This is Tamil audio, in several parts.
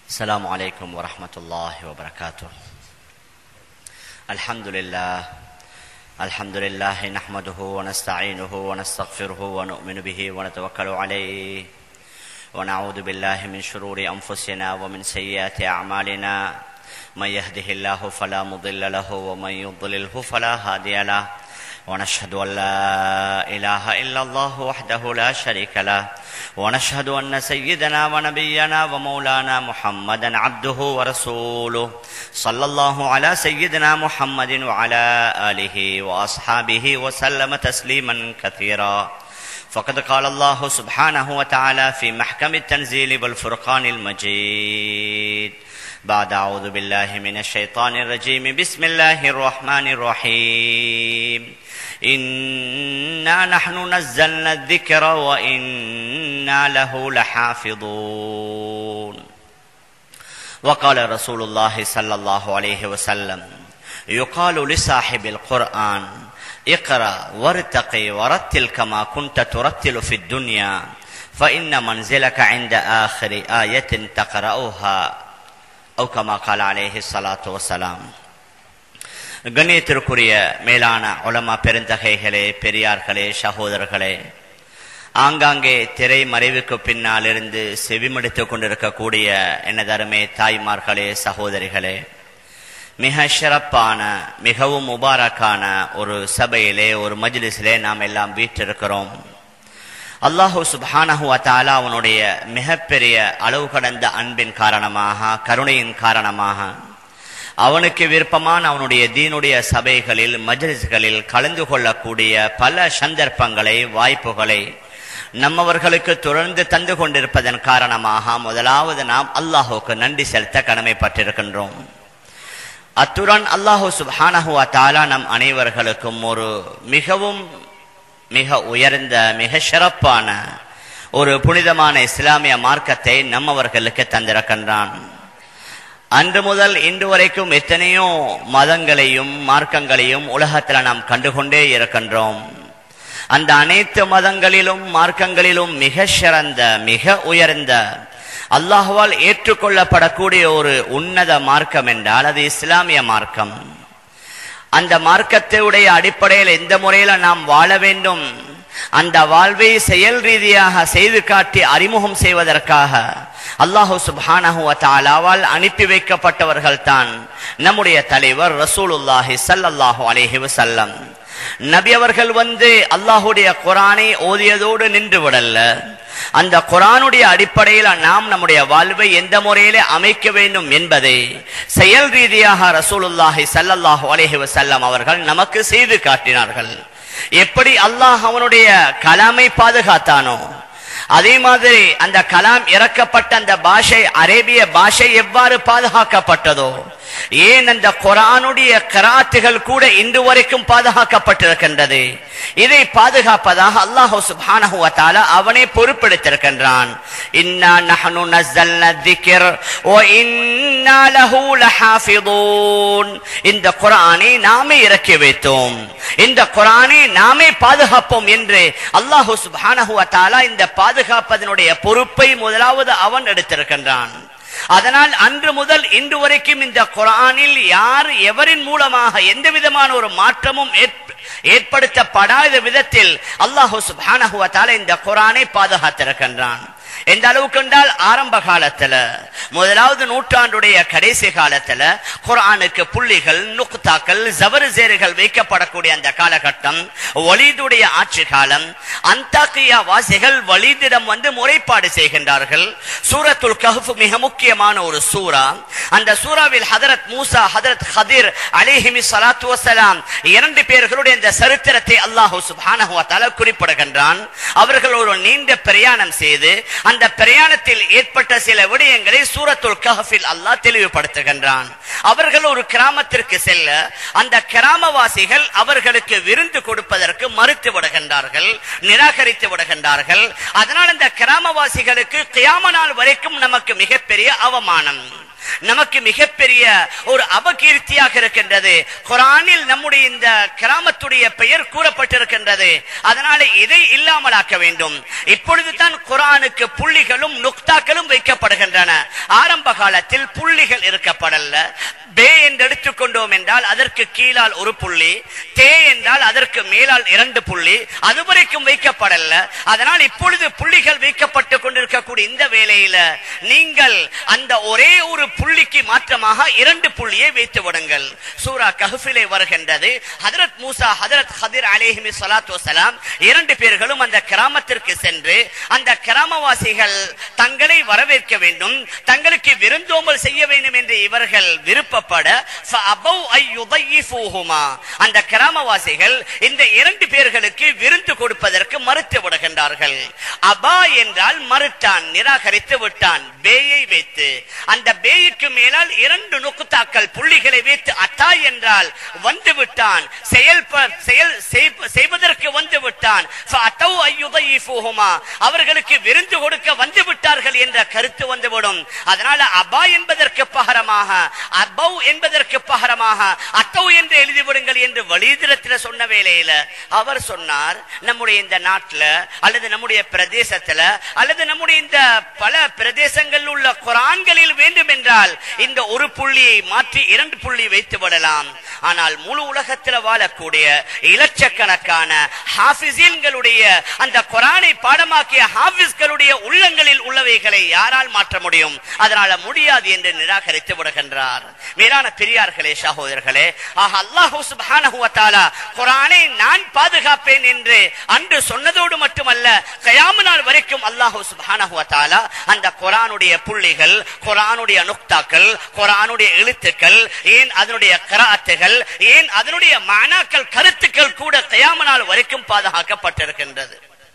السلام عليكم ورحمة الله وبركاته الحمد لله الحمد لله نحمده ونستعينه ونستغفره ونؤمن به ونتوكل عليه ونعوذ بالله من شرور أنفسنا ومن سيئات أعمالنا من يهده الله فلا مضل له ومن يضلله فلا هادي له ونشهد أن لا إله إلا الله وحده لا شريك له ونشهد أن سيدنا ونبينا ومولانا محمدا عبده ورسوله صلى الله على سيدنا محمد وعلى آله وأصحابه وسلم تسليما كثيرا فقد قال الله سبحانه وتعالى في محكم التنزيل والفرقان المجيد بعد أعوذ بالله من الشيطان الرجيم بسم الله الرحمن الرحيم إنا نحن نزلنا الذكر وإنا له لحافظون وقال رسول الله صلى الله عليه وسلم يقال لصاحب القرآن اقرأ وارتقي ورتل كما كنت ترتل في الدنيا فإن منزلك عند آخر آية تقرأها أو كما قال عليه الصلاة والسلام கண்ணியத்திற்குரிய மேலான உலமா பெருந்தகைகளே பெரியார்களே சகோதரர்களே ஆங்காங்கே திரை மறைவுக்கு பின்னால் இருந்து செவிமடித்துக் கொண்டிருக்கக்கூடிய எனதருமே தாய்மார்களே சகோதரிகளே மிக சிறப்பான மிகவும் முபாரக்கான ஒரு சபையிலே ஒரு மஜ்லிஸிலே நாம் எல்லாம் வீற்றிருக்கிறோம் அல்லாஹூ சுபானஹுவ தாலா அவனுடைய மிகப்பெரிய அளவு கடந்த அன்பின் காரணமாக கருணையின் காரணமாக அவனுக்கு விருப்பமான அவனுடைய தீனுடைய சபைகளில் மஜ்லிஸ்களில் கலந்து கொள்ளக்கூடிய பல சந்தர்ப்பங்களை வாய்ப்புகளை நம்மவர்களுக்கு தொடர்ந்து தந்து கொண்டிருப்பதன் காரணமாக முதலாவது நாம் அல்லாஹுக்கு நன்றி செலுத்த கடமைப்பட்டிருக்கின்றோம் அத்துடன் அல்லாஹூ சுபானஹுவா தாலா நம் அனைவர்களுக்கும் ஒரு மிகவும் மிக உயர்ந்த மிக சிறப்பான ஒரு புனிதமான இஸ்லாமிய மார்க்கத்தை நம்மவர்களுக்கு தந்திருக்கின்றான் அன்று முதல் இன்று வரைக்கும் எத்தனையோ மதங்களையும் மார்க்கங்களையும் உலகத்தில் நாம் கண்டுகொண்டே இருக்கின்றோம் அந்த அனைத்து மதங்களிலும் மார்க்கங்களிலும் மிக சிறந்த மிக உயர்ந்த அல்லாஹுவால் ஏற்றுக்கொள்ளப்படக்கூடிய ஒரு உன்னத மார்க்கம் என்றால் அது இஸ்லாமிய மார்க்கம் அந்த மார்க்கத்தையுடைய அடிப்படையில் எந்த முறையில நாம் வாழ வேண்டும் அந்த வாழ்வை செயல் ரீதியாக செய்து காட்டி அறிமுகம் செய்வதற்காக அல்லாஹு சுபானஹுவால் அனுப்பி வைக்கப்பட்டவர்கள் தான் நம்முடைய தலைவர் ரசூலுல்லாஹி சல்லல்லாஹு அலேஹி வசல்லம் நபி அவர்கள் வந்து அல்லாஹுடைய குரானை ஓதியதோடு நின்று விடல்ல அந்த குரானுடைய அடிப்படையில் நாம் நம்முடைய வாழ்வை எந்த முறையிலே அமைக்க வேண்டும் என்பதை செயல் ரீதியாக ரசூலுல்லாஹி சல்லல்லாஹு அலேஹி வசல்லம் அவர்கள் நமக்கு செய்து காட்டினார்கள் எப்படி அல்லாஹ் அவனுடைய கலாமை பாதுகாத்தானோ அதே மாதிரி அந்த கலாம் இறக்கப்பட்ட அந்த பாஷை அரேபிய பாஷை எவ்வாறு பாதுகாக்கப்பட்டதோ ஏன் அந்த குரானுடைய கராத்துகள் கூட இன்று வரைக்கும் பாதுகாக்கப்பட்டிருக்கின்றது இதை பாதுகாப்பதாக அல்லாஹு சுபானஹுவத்தால அவனை பொறுப்பெடுத்திருக்கின்றான் இன்னா நஹனு நஸ்ஸல்ன திக்ர் ஓ இன்னா லஹு லஹாஃபிதூன் இந்த குரானை நாமே இறக்கி வைத்தோம் இந்த குரானை நாமே பாதுகாப்போம் என்று அல்லாஹு சுபானஹுவத்தால இந்த பாதுகாப்பதனுடைய பொறுப்பை முதலாவது அவன் எடுத்திருக்கின்றான் அதனால் அன்று முதல் இன்று வரைக்கும் இந்த குரானில் யார் எவரின் மூலமாக எந்த விதமான ஒரு மாற்றமும் ஏற்படுத்தப்படாத விதத்தில் அல்லாஹு சுபானகுவத்தால இந்த குரானை பாதுகாத்திருக்கின்றான் எந்த அளவுக்கு என்றால் ஆரம்ப காலத்துல முதலாவது நூற்றாண்டுடைய கடைசி காலத்துல குரானுக்கு புள்ளிகள் நுக்தாக்கள் ஜவருசேறுகள் வைக்கப்படக்கூடிய அந்த காலகட்டம் ஒலிதுடைய ஆட்சி காலம் அந்தாக்கியா வாசிகள் வலிதிடம் வந்து முறைப்பாடு செய்கின்றார்கள் சூரத்துல் கஹப் மிக முக்கியமான ஒரு சூரா அந்த சூறாவில் ஹதரத் மூசா ஹதரத் ஹதிர் அலிஹிமி சலாத்து வசலாம் இரண்டு பேர்களுடைய இந்த சரித்திரத்தை அல்லாஹூ சுபானஹுவத்தால குறிப்பிடுகின்றான் அவர்கள் ஒரு நீண்ட பிரயாணம் செய்து அந்த பிரயாணத்தில் ஏற்பட்ட சில விடயங்களை சூரத்துல் கஹஃபில் அல்லாஹ் தெளிவுபடுத்துகின்றான் அவர்கள் ஒரு கிராமத்திற்கு செல்ல அந்த கிராமவாசிகள் அவர்களுக்கு விருந்து கொடுப்பதற்கு மறுத்து விடுகின்றார்கள் நிராகரித்து விடுகின்றார்கள் அதனால் அந்த கிராமவாசிகளுக்கு கியாம நாள் வரைக்கும் நமக்கு மிகப்பெரிய அவமானம் நமக்கு மிகப்பெரிய ஒரு அபகீர்த்தியாக இருக்கின்றது குரானில் நம்முடைய இந்த கிராமத்துடைய பெயர் கூறப்பட்டிருக்கின்றது அதனால இதை இல்லாமலாக்க வேண்டும் இப்பொழுதுதான் குரானுக்கு புள்ளிகளும் நுக்தாக்களும் வைக்கப்படுகின்றன ஆரம்ப காலத்தில் புள்ளிகள் இருக்கப்படல பே என்று எடுத்துக்கொண்டோம் என்றால் அதற்கு கீழால் ஒரு புள்ளி தே என்றால் அதற்கு மேலால் இரண்டு புள்ளி அதுவரைக்கும் வைக்கப்படல அதனால் இப்பொழுது புள்ளிகள் வைக்கப்பட்டு கொண்டிருக்கக்கூடிய இந்த வேளையில நீங்கள் அந்த ஒரே ஒரு புள்ளிக்கு மாற்றமாக இரண்டு புள்ளியை வைத்து விடுங்கள் சூரா கஹ்ஃபிலே வருகின்றது ஹதரத் மூசா ஹதரத் ஹதிர் அலேஹிமி சலாத்து வசலாம் இரண்டு பேர்களும் அந்த கிராமத்திற்கு சென்று அந்த கிராமவாசிகள் தங்களை வரவேற்க வேண்டும் தங்களுக்கு விருந்தோம்பல் செய்ய வேண்டும் என்று இவர்கள் விருப்பப்பட فَأَبَوْا أَن يُضَيِّفُوهُمَا. அந்த கிராமவாசிகள் இந்த இரண்டு பேர்களுக்கு விருந்து கொடுப்பதற்கு மறுத்து விடுகின்றார்கள் அபா என்றால் மறுத்தான் நிராகரித்து விட்டான் பேயை வைத்து அந்த பேய்க்கு மேலால் இரண்டு நுக்குத்தாக்கள் புள்ளிகளை வைத்து அத்தா என்றால் வந்து விட்டான் செயல்ப- செயல் செய்- செய்வதற்கு வந்து விட்டான் فَأَتَوْا أَن يُضَيِّفُوهُمَا. அவர்களுக்கு விருந்து கொடுக்க வந்து விட்டார்கள் என்ற கருத்து வந்துவிடும் அதனால அபா என்பதற்கு பகரமாக அபௌ என்பதற்கு பகரமாக அத்தௌ என்று எழுதிவிடுங்கள் என்று வழிதிரத்தில் சொன்ன வேளையில அவர் சொன்னார் நம்முடைய இந்த நாட்டுல அல்லது நம்முடைய பிரதேசத்துல அல்லது நம்முடைய இந்த பல பிரதேசங்கள் உள்ள குரான்களில் வேண்டும் என்றால் இந்த ஒரு புள்ளியை மாற்றி இரண்டு புள்ளி வைத்து விடலாம் ஆனால் முழு உலகத்தில் வாழக்கூடிய இலட்சக்கணக்கான ஹாஃபிசீன்களுடைய அந்த குரானை பாடமாக்கிய ஹாஃபிஸ்களுடைய உள்ளங்களில் உள்ளவைகளை யாரால் மாற்ற முடியும் அதனால முடியாது என்று நிராகரித்து விடுகின்றார் மேலான பெரியார்களே சகோதரர்களே ஆக அல்லாஹு சுப்ஹானஹு வ தஆலா குர்ஆனை நான் பாதுகாப்பேன் என்று அன்று சொன்னதோடு மட்டுமல்ல கயாம நாள் வரைக்கும் அல்லாஹு சுப்ஹானஹு வ தஆலா அந்த குர்ஆனுடைய புள்ளிகள் குர்ஆனுடைய நுக்தாக்கள் குர்ஆனுடைய எழுத்துக்கள் ஏன் அதனுடைய கிராத்துகள் ஏன் அதனுடைய மானாக்கள் கருத்துக்கள் கூட கயாம நாள் வரைக்கும் பாதுகாக்கப்பட்டிருக்கின்றது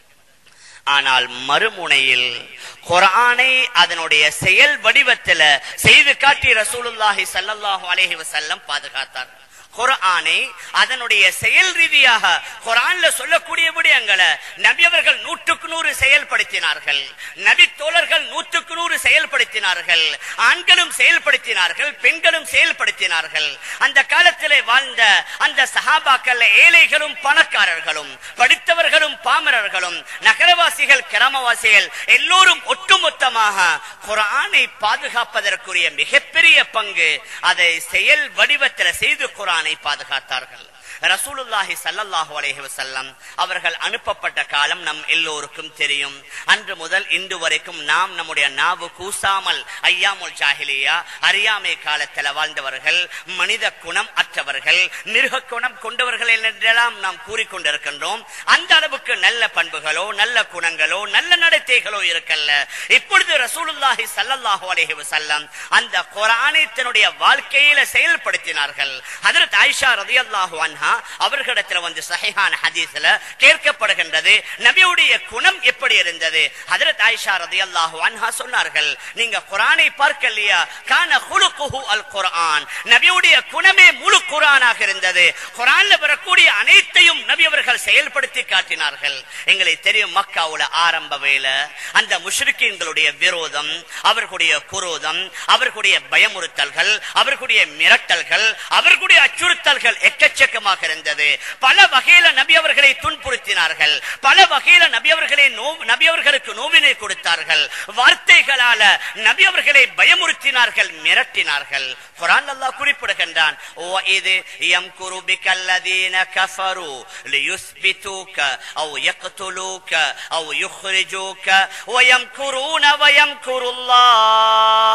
ஆனால் மறுமுனையில் குர்ஆனை அதனுடைய செயல் வடிவத்தில் செய்து காட்டி ரசூலுல்லாஹி ஸல்லல்லாஹு அலைஹி வஸல்லம் பாதுகாத்தார் குர்ஆனை அதனுடைய செயல் ரீதியாக குர்ஆன்ல சொல்லக்கூடிய விடயங்களை நபி அவர்கள் நூற்றுக்கு நூறு செயல்படுத்தினார்கள் நபி தோழர்கள் நூற்றுக்கு நூறு செயல்படுத்தினார்கள் ஆண்களும் செயல்படுத்தினார்கள் பெண்களும் செயல்படுத்தினார்கள் அந்த காலத்திலே வாழ்ந்த அந்த சஹாபாக்கள் ஏழைகளும் பணக்காரர்களும் படித்தவர்களும் பாமரர்களும் நகரவாசிகள் கிராமவாசிகள் எல்லோரும் ஒட்டுமொத்தமாக குர்ஆனை பாதுகாப்பதற்குரிய மிகப்பெரிய பங்கு அதை செயல் வடிவத்தில் செய்து குர்ஆனை பாதுகாத்தார்கள் ரசூலுல்லாஹி ஸல்லல்லாஹு அலைஹி வஸல்லம் அவர்கள் அனுப்பப்பட்ட காலம் நம் எல்லோருக்கும் தெரியும் அன்று முதல் இன்று வரைக்கும் நாம் நம்முடைய நாவு கூசாமல் ஐயாமுல் ஜாஹிலியா அறியாமை காலத்தில் வாழ்ந்தவர்கள் மனித குணம் அற்றவர்கள் மிருக குணம் கொண்டவர்கள் என்றெல்லாம் நாம் கூறிக்கொண்டிருக்கின்றோம் அந்த அளவுக்கு நல்ல பண்புகளோ நல்ல குணங்களோ நல்ல நடத்தைகளோ இருக்கல்ல இப்பொழுது ரசூலுல்லாஹி ஸல்லல்லாஹு அலைஹி வஸல்லம் அந்த குர்ஆனை தன்னுடைய வாழ்க்கையில செயல்படுத்தினார்கள் ஹஜரத் ஆயிஷா ரலியல்லாஹு அன்ஹா அவர்களிடத்துல வந்து சஹீஹான ஹதீஸ்ல கேட்கப்படுகின்றது நபியுடைய குணம் எப்படி இருந்தது ஹஜரத் ஆயிஷா ரலியல்லாஹு அன்ஹா சொன்னார்கள் நீங்க குர்ஆனை பார்க்கலையா கான ஹுலுகுஹு அல் குர்ஆன் நபியுடைய குணமே முழு குர்ஆனாக இருந்தது குர்ஆன்ல வரக்கூடிய அனைத்தையும் நபி அவர்கள் செயல்படுத்தி காட்டினார்கள் எங்களை தெரியும் மக்காவுல ஆரம்ப வேலை அந்த முஷ்ரிக்கீன்களுடைய விரோதம் அவர்களுடைய குரோதம் அவர்களுடைய பயமுறுத்தல்கள் அவர்களுடைய மிரட்டல்கள் அவர்களுடைய அச்சுறுத்தல்கள் எக்கச்சக்கமாக இருந்தது பல வகையில நபி அவர்களை துன்புறுத்தினார்கள் பல வகையில நபி அவர்களை நோ- நபி அவர்களுக்கு நோவினை கொடுத்தார்கள் வார்த்தைகளால நபி அவர்களை பயமுறுத்தினார்கள் மிரட்டினார்கள் குரான் அல்லாஹ் குறிப்பிடுகின்றான் وَإِذْ يَمْكُرُ بِكَ الَّذِينَ كَفَرُوا لِيُثْبِتُوكَ أَوْ يَقْتُلُوكَ أَوْ يُخْرِجُوكَ وَيَمْكُرُونَ وَيَمْكُرُ اللَّهُ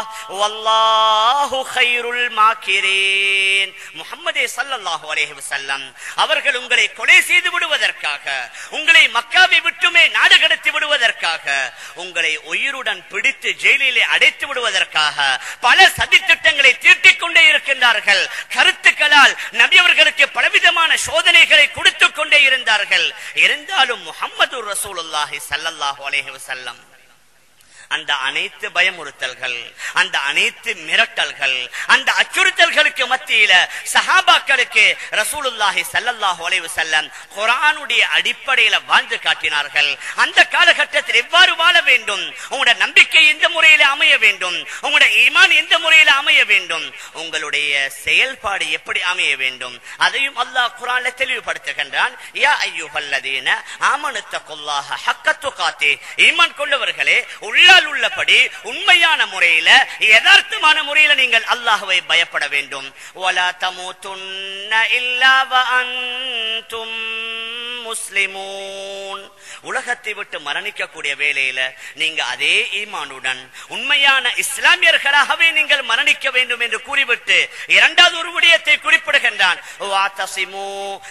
وَاللَّهُ خَيْرُ الْمَاكِرِينَ முஹம்மதே ஸல்லல்லாஹு அலைஹி வஸல்லம் அவர்கள் உங்களை கொலை செய்து விடுவதற்காக உங்களை மக்காவை விட்டுமே நாடு கடத்தி விடுவதற்காக உங்களை உயிருடன் பிடித்து ஜெயிலிலே அடைத்து விடுவதற்காக பல சதித்திட்டங்களை தீட்டிக் கொண்டே இருக்கின்றார்கள் கருத்துக்களால் நபி அவர்களுக்கு பலவிதமான சோதனைகளை கொடுத்துக் கொண்டே இருந்தார்கள் இருந்தாலும் முஹம்மது ரசூலுல்லாஹி ஸல்லல்லாஹு அலைஹி வஸல்லம் அந்த அனைத்து பயமுறுத்தல்கள் அந்த அனைத்து மிரட்டல்கள் அந்த அச்சுறுத்தல்களுக்கு மத்தியில சஹாபாக்களுக்கு ரசூலுல்லாஹி ஸல்லல்லாஹு அலைஹி வஸல்லம் குர்ஆனுடைய அடிப்படையில வாழ்ந்து காட்டினார்கள் அந்த காலகட்டத்தில் எவ்வாறு வாழ வேண்டும் உங்களுடைய நம்பிக்கை எந்த முறையில அமைய வேண்டும் உங்களுடைய ஈமான் எந்த முறையில அமைய வேண்டும் உங்களுடைய செயல்பாடு எப்படி அமைய வேண்டும் அதையும் அல்லாஹ் குர்ஆன்ல தெளிவுபடுத்துகின்றான் யா அய்யுஹல்லதீன ஆமனுத்தகுல்லாஹ ஹக்க துகாத்தே ஈமான் கொண்டவர்களே உள்ளால் உள்ளபடி உண்மையான முறையில யதார்த்தமான முறையில நீங்கள் அல்லாஹ்வை பயப்பட வேண்டும் வலா தமூதுன்ன இல்லா வ அன்தும் முஸ்லிமூன் உலகத்தை விட்டு மரணிக்கக்கூடிய வேளையில நீங்க அதே ஈமானுடன் உண்மையான இஸ்லாமியர்களாகவே நீங்கள் மரணிக்க வேண்டும் என்று கூறிவிட்டு இரண்டாவது ஒரு விடயத்தை குறிப்பிடுகின்றான் வாத்தசிமு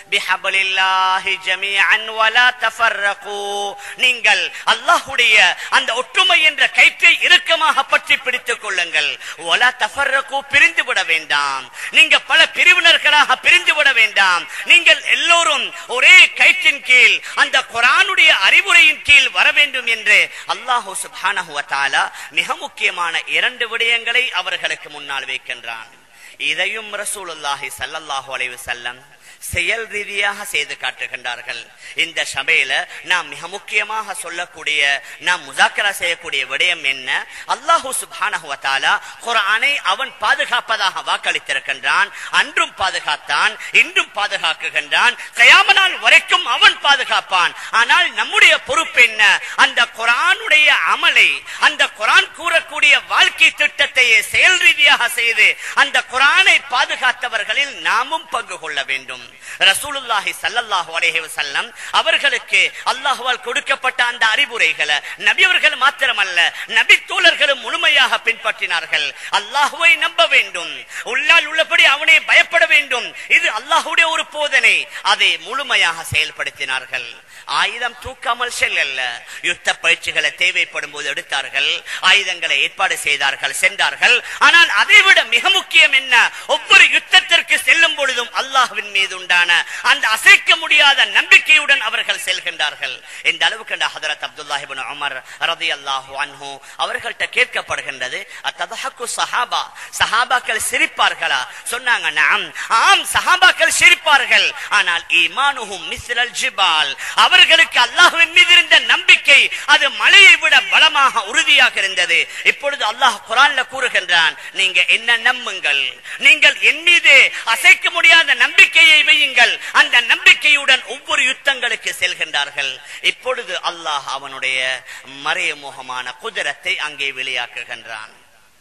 பிஹபலில்லாஹி ஜமீஅன் வலா தஃபர்ரகு நீங்கள் அல்லாஹ்வுடைய அந்த ஒற்றுமை என்ற கயிற்றை இறுக்கமாக பற்றி பிடித்துக் கொள்ளுங்கள் வலா தஃபர்ரகு பிரிந்து விட வேண்டாம் நீங்க பல பிரிவினர்களாக பிரிந்து விட வேண்டாம் நீங்கள் எல்லோரும் ஒரே கயிற்றின் கீழ் அந்த குரானுடைய அறிவுரையின் கீழ் வர வேண்டும் என்று அல்லாஹூ சுப்ஹானஹு வ தஆலா மிக முக்கியமான இரண்டு விடயங்களை அவர்களுக்கு முன்னால் வைக்கின்றான் இதையும் ரசூலுல்லாஹி ஸல்லல்லாஹு அலைஹி வஸல்லம் செயல் ரீதியாக செய்து காட்டுகின்றார்கள் இந்த சபையில நாம் மிக முக்கியமாக சொல்லக்கூடிய நாம் முசாக்கரா செய்யக்கூடிய விடயம் என்ன அல்லாஹூ சுப்ஹானஹு வ தஆலா குர்ஆனை அவன் பாதுகாப்பதாக வாக்களித்திருக்கின்றான் அன்றும் பாதுகாத்தான் இன்றும் பாதுகாக்குகின்றான் கயாம நாள் வரைக்கும் அவன் பாதுகாப்பான் ஆனால் நம்முடைய பொறுப்பு என்ன அந்த குரானுடைய அமலை அந்த குரான் கூறக்கூடிய வாழ்க்கை திட்டத்தை செயல் ரீதியாக செய்து அந்த குரானை பாதுகாத்தவர்களில் நாமும் பங்கு கொள்ள வேண்டும் ரசூலுல்லாஹி ஸல்லல்லாஹு அலைஹி வஸல்லம் அவர்களுக்கு அல்லாஹ்வால் கொடுக்கப்பட்ட அந்த அறிவுரைகளை நபி அவர்கள் மாத்திரமல்ல நபி தோழர்களும் முழுமையாக பின்பற்றினார்கள் அல்லாஹ்வை நம்ப வேண்டும் உள்ளால் உள்ளபடி அவனை பயப்பட வேண்டும் இது அல்லாஹ்வுடைய ஒரு போதனை அதை முழுமையாக செயல்படுத்தினார்கள் ஆயுதம் தூக்காமல் செல்லல்ல யுத்த பயிற்சிகளை தேவைப்படும் போது எடுத்தார்கள் ஆயுதங்களை ஏற்பாடு செய்தார்கள் சென்றார்கள் ஆனால் அதைவிட மிக முக்கியம் என்ன ஒவ்வொரு யுத்தத்திற்கு செல்லும் பொழுதும் அல்லாஹ்வின் மீது உண்டான அந்த அசைக்க முடியாத நம்பிக்கையுடன் அவர்கள் செல்கின்றார்கள் இந்த அளவுக்கு இந்த ஹதரத் அப்துல்லாஹி இப்னு உமர் ரலியல்லாஹு அன்ஹு அவர்கள்ட்ட கேட்கப்படுகின்றது அத்ததஹக்கு சஹாபா சஹாபாக்கள் சிரிப்பார்களா சொன்னாங்க நாம் ஆம் சஹாபாக்கள் சிரிப்பார்கள் ஆனால் ஈமானுஹும் மிஸ்லல் ஜிபால் அவர்களுக்கு அல்லாஹ்வின் மீது இருந்த நம்பிக்கை அது மலையை விட பலமாக உறுதியாக இருந்தது இப்பொழுது அல்லாஹ் குரான்ல கூறுகின்றான் நீங்க என்ன நம்புங்கள் நீங்கள் என் மீது அசைக்க முடியாத நம்பிக்கையை வையுங்கள் அந்த நம்பிக்கையுடன் ஒவ்வொரு யுத்தங்களுக்கு செல்கின்றார்கள் இப்பொழுது அல்லாஹ் அவனுடைய மறைமுகமான குதிரத்தை அங்கே வெளியாக்குகின்றான்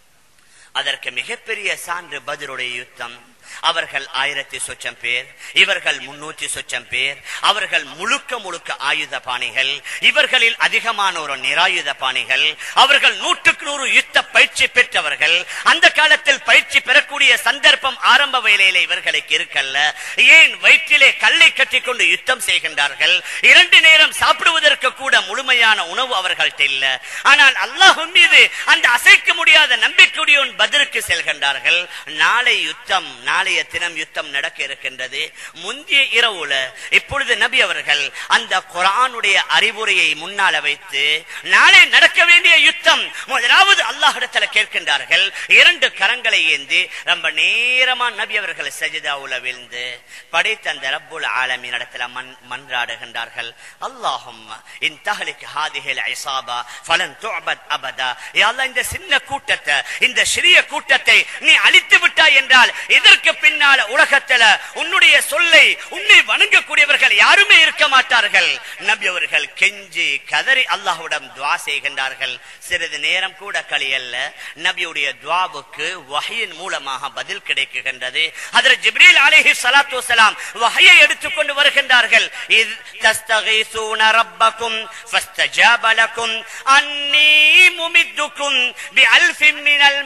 அதற்கு மிகப்பெரிய சான்று பதிலுடைய யுத்தம் அவர்கள் ஆயிரத்தி சொச்சம் பேர் இவர்கள் முன்னூற்றி சொச்சம் பேர் அவர்கள் முழுக்க முழுக்க ஆயுத பாணிகள் இவர்களில் அதிகமான ஒரு நிராயுத பாணிகள் அவர்கள் நூற்றுக்கு நூறு யுத்த பயிற்சி பெற்றவர்கள் அந்த காலத்தில் பயிற்சி பெறக்கூடிய சந்தர்ப்பம் ஆரம்ப வேலையில இவர்களுக்கு இருக்கல்ல ஏன் வயிற்றிலே கல்லை கட்டிக்கொண்டு யுத்தம் செய்கின்றார்கள் இரண்டு நேரம் சாப்பிடுவதற்கு கூட முழுமையான உணவு அவர்கள்ட்ட இல்ல ஆனால் அல்லாஹும் மீது அந்த அசைக்க முடியாத நம்பிக்கையுடன் பதிலுக்கு செல்கின்றார்கள் நாளை யுத்தம் நாளைய தினம் யுத்தம் நடக்க இருக்கின்றது முந்தைய இரவுல இப்பொழுது நபி அவர்கள் அந்த குரானுடைய அறிவுரையை முன்னால வைத்து நாளை நடக்க வேண்டிய யுத்தம் முதலாவது அல்லாஹிடத்துல கேட்கின்றார்கள் இரண்டு கரங்களை ஏந்தி ரொம்ப நேரமா நபி அவர்கள் சஜிதாவுல விழுந்து படைத்த அந்த ரப்புல் ஆலமின் இடத்துல மண் மன்றாடுகின்றார்கள் அல்லாஹும் இன் தஹலிக் ஹாதிஹில் ஐசாபா ஃபலன் துஅபத் அபதா யா அல்லாஹ் இந்த சின்ன கூட்டத்தை இந்த சிறிய கூட்டத்தை நீ அழித்து விட்டாய் என்றால் இதற்கு பின்னால உலகத்துல உன்னுடைய சொல்லை உன்னை வணங்கக்கூடியவர்கள் யாருமே இருக்க மாட்டார்கள் நபி அவர்கள் கெஞ்சி கதறி அல்லாஹ்விடம் துவா செய்கின்றார்கள் சிறிது நேரம் கூட கழியல்ல நபியுடைய துவாவுக்கு வகையின் மூலமாக பதில் கிடைக்குகின்றது அதில் ஜிப்ரீல் அலைஹி ஸலாத்து வஸலாம் வஹையை எடுத்துக்கொண்டு வருகின்றார்கள் இத் தஸ்தகீசூன ரப்பக்கும் ஃபஸ்தஜாப லக்கும் அன்னி முமித்துக்கும் பிஅல்ஃபின் மினல்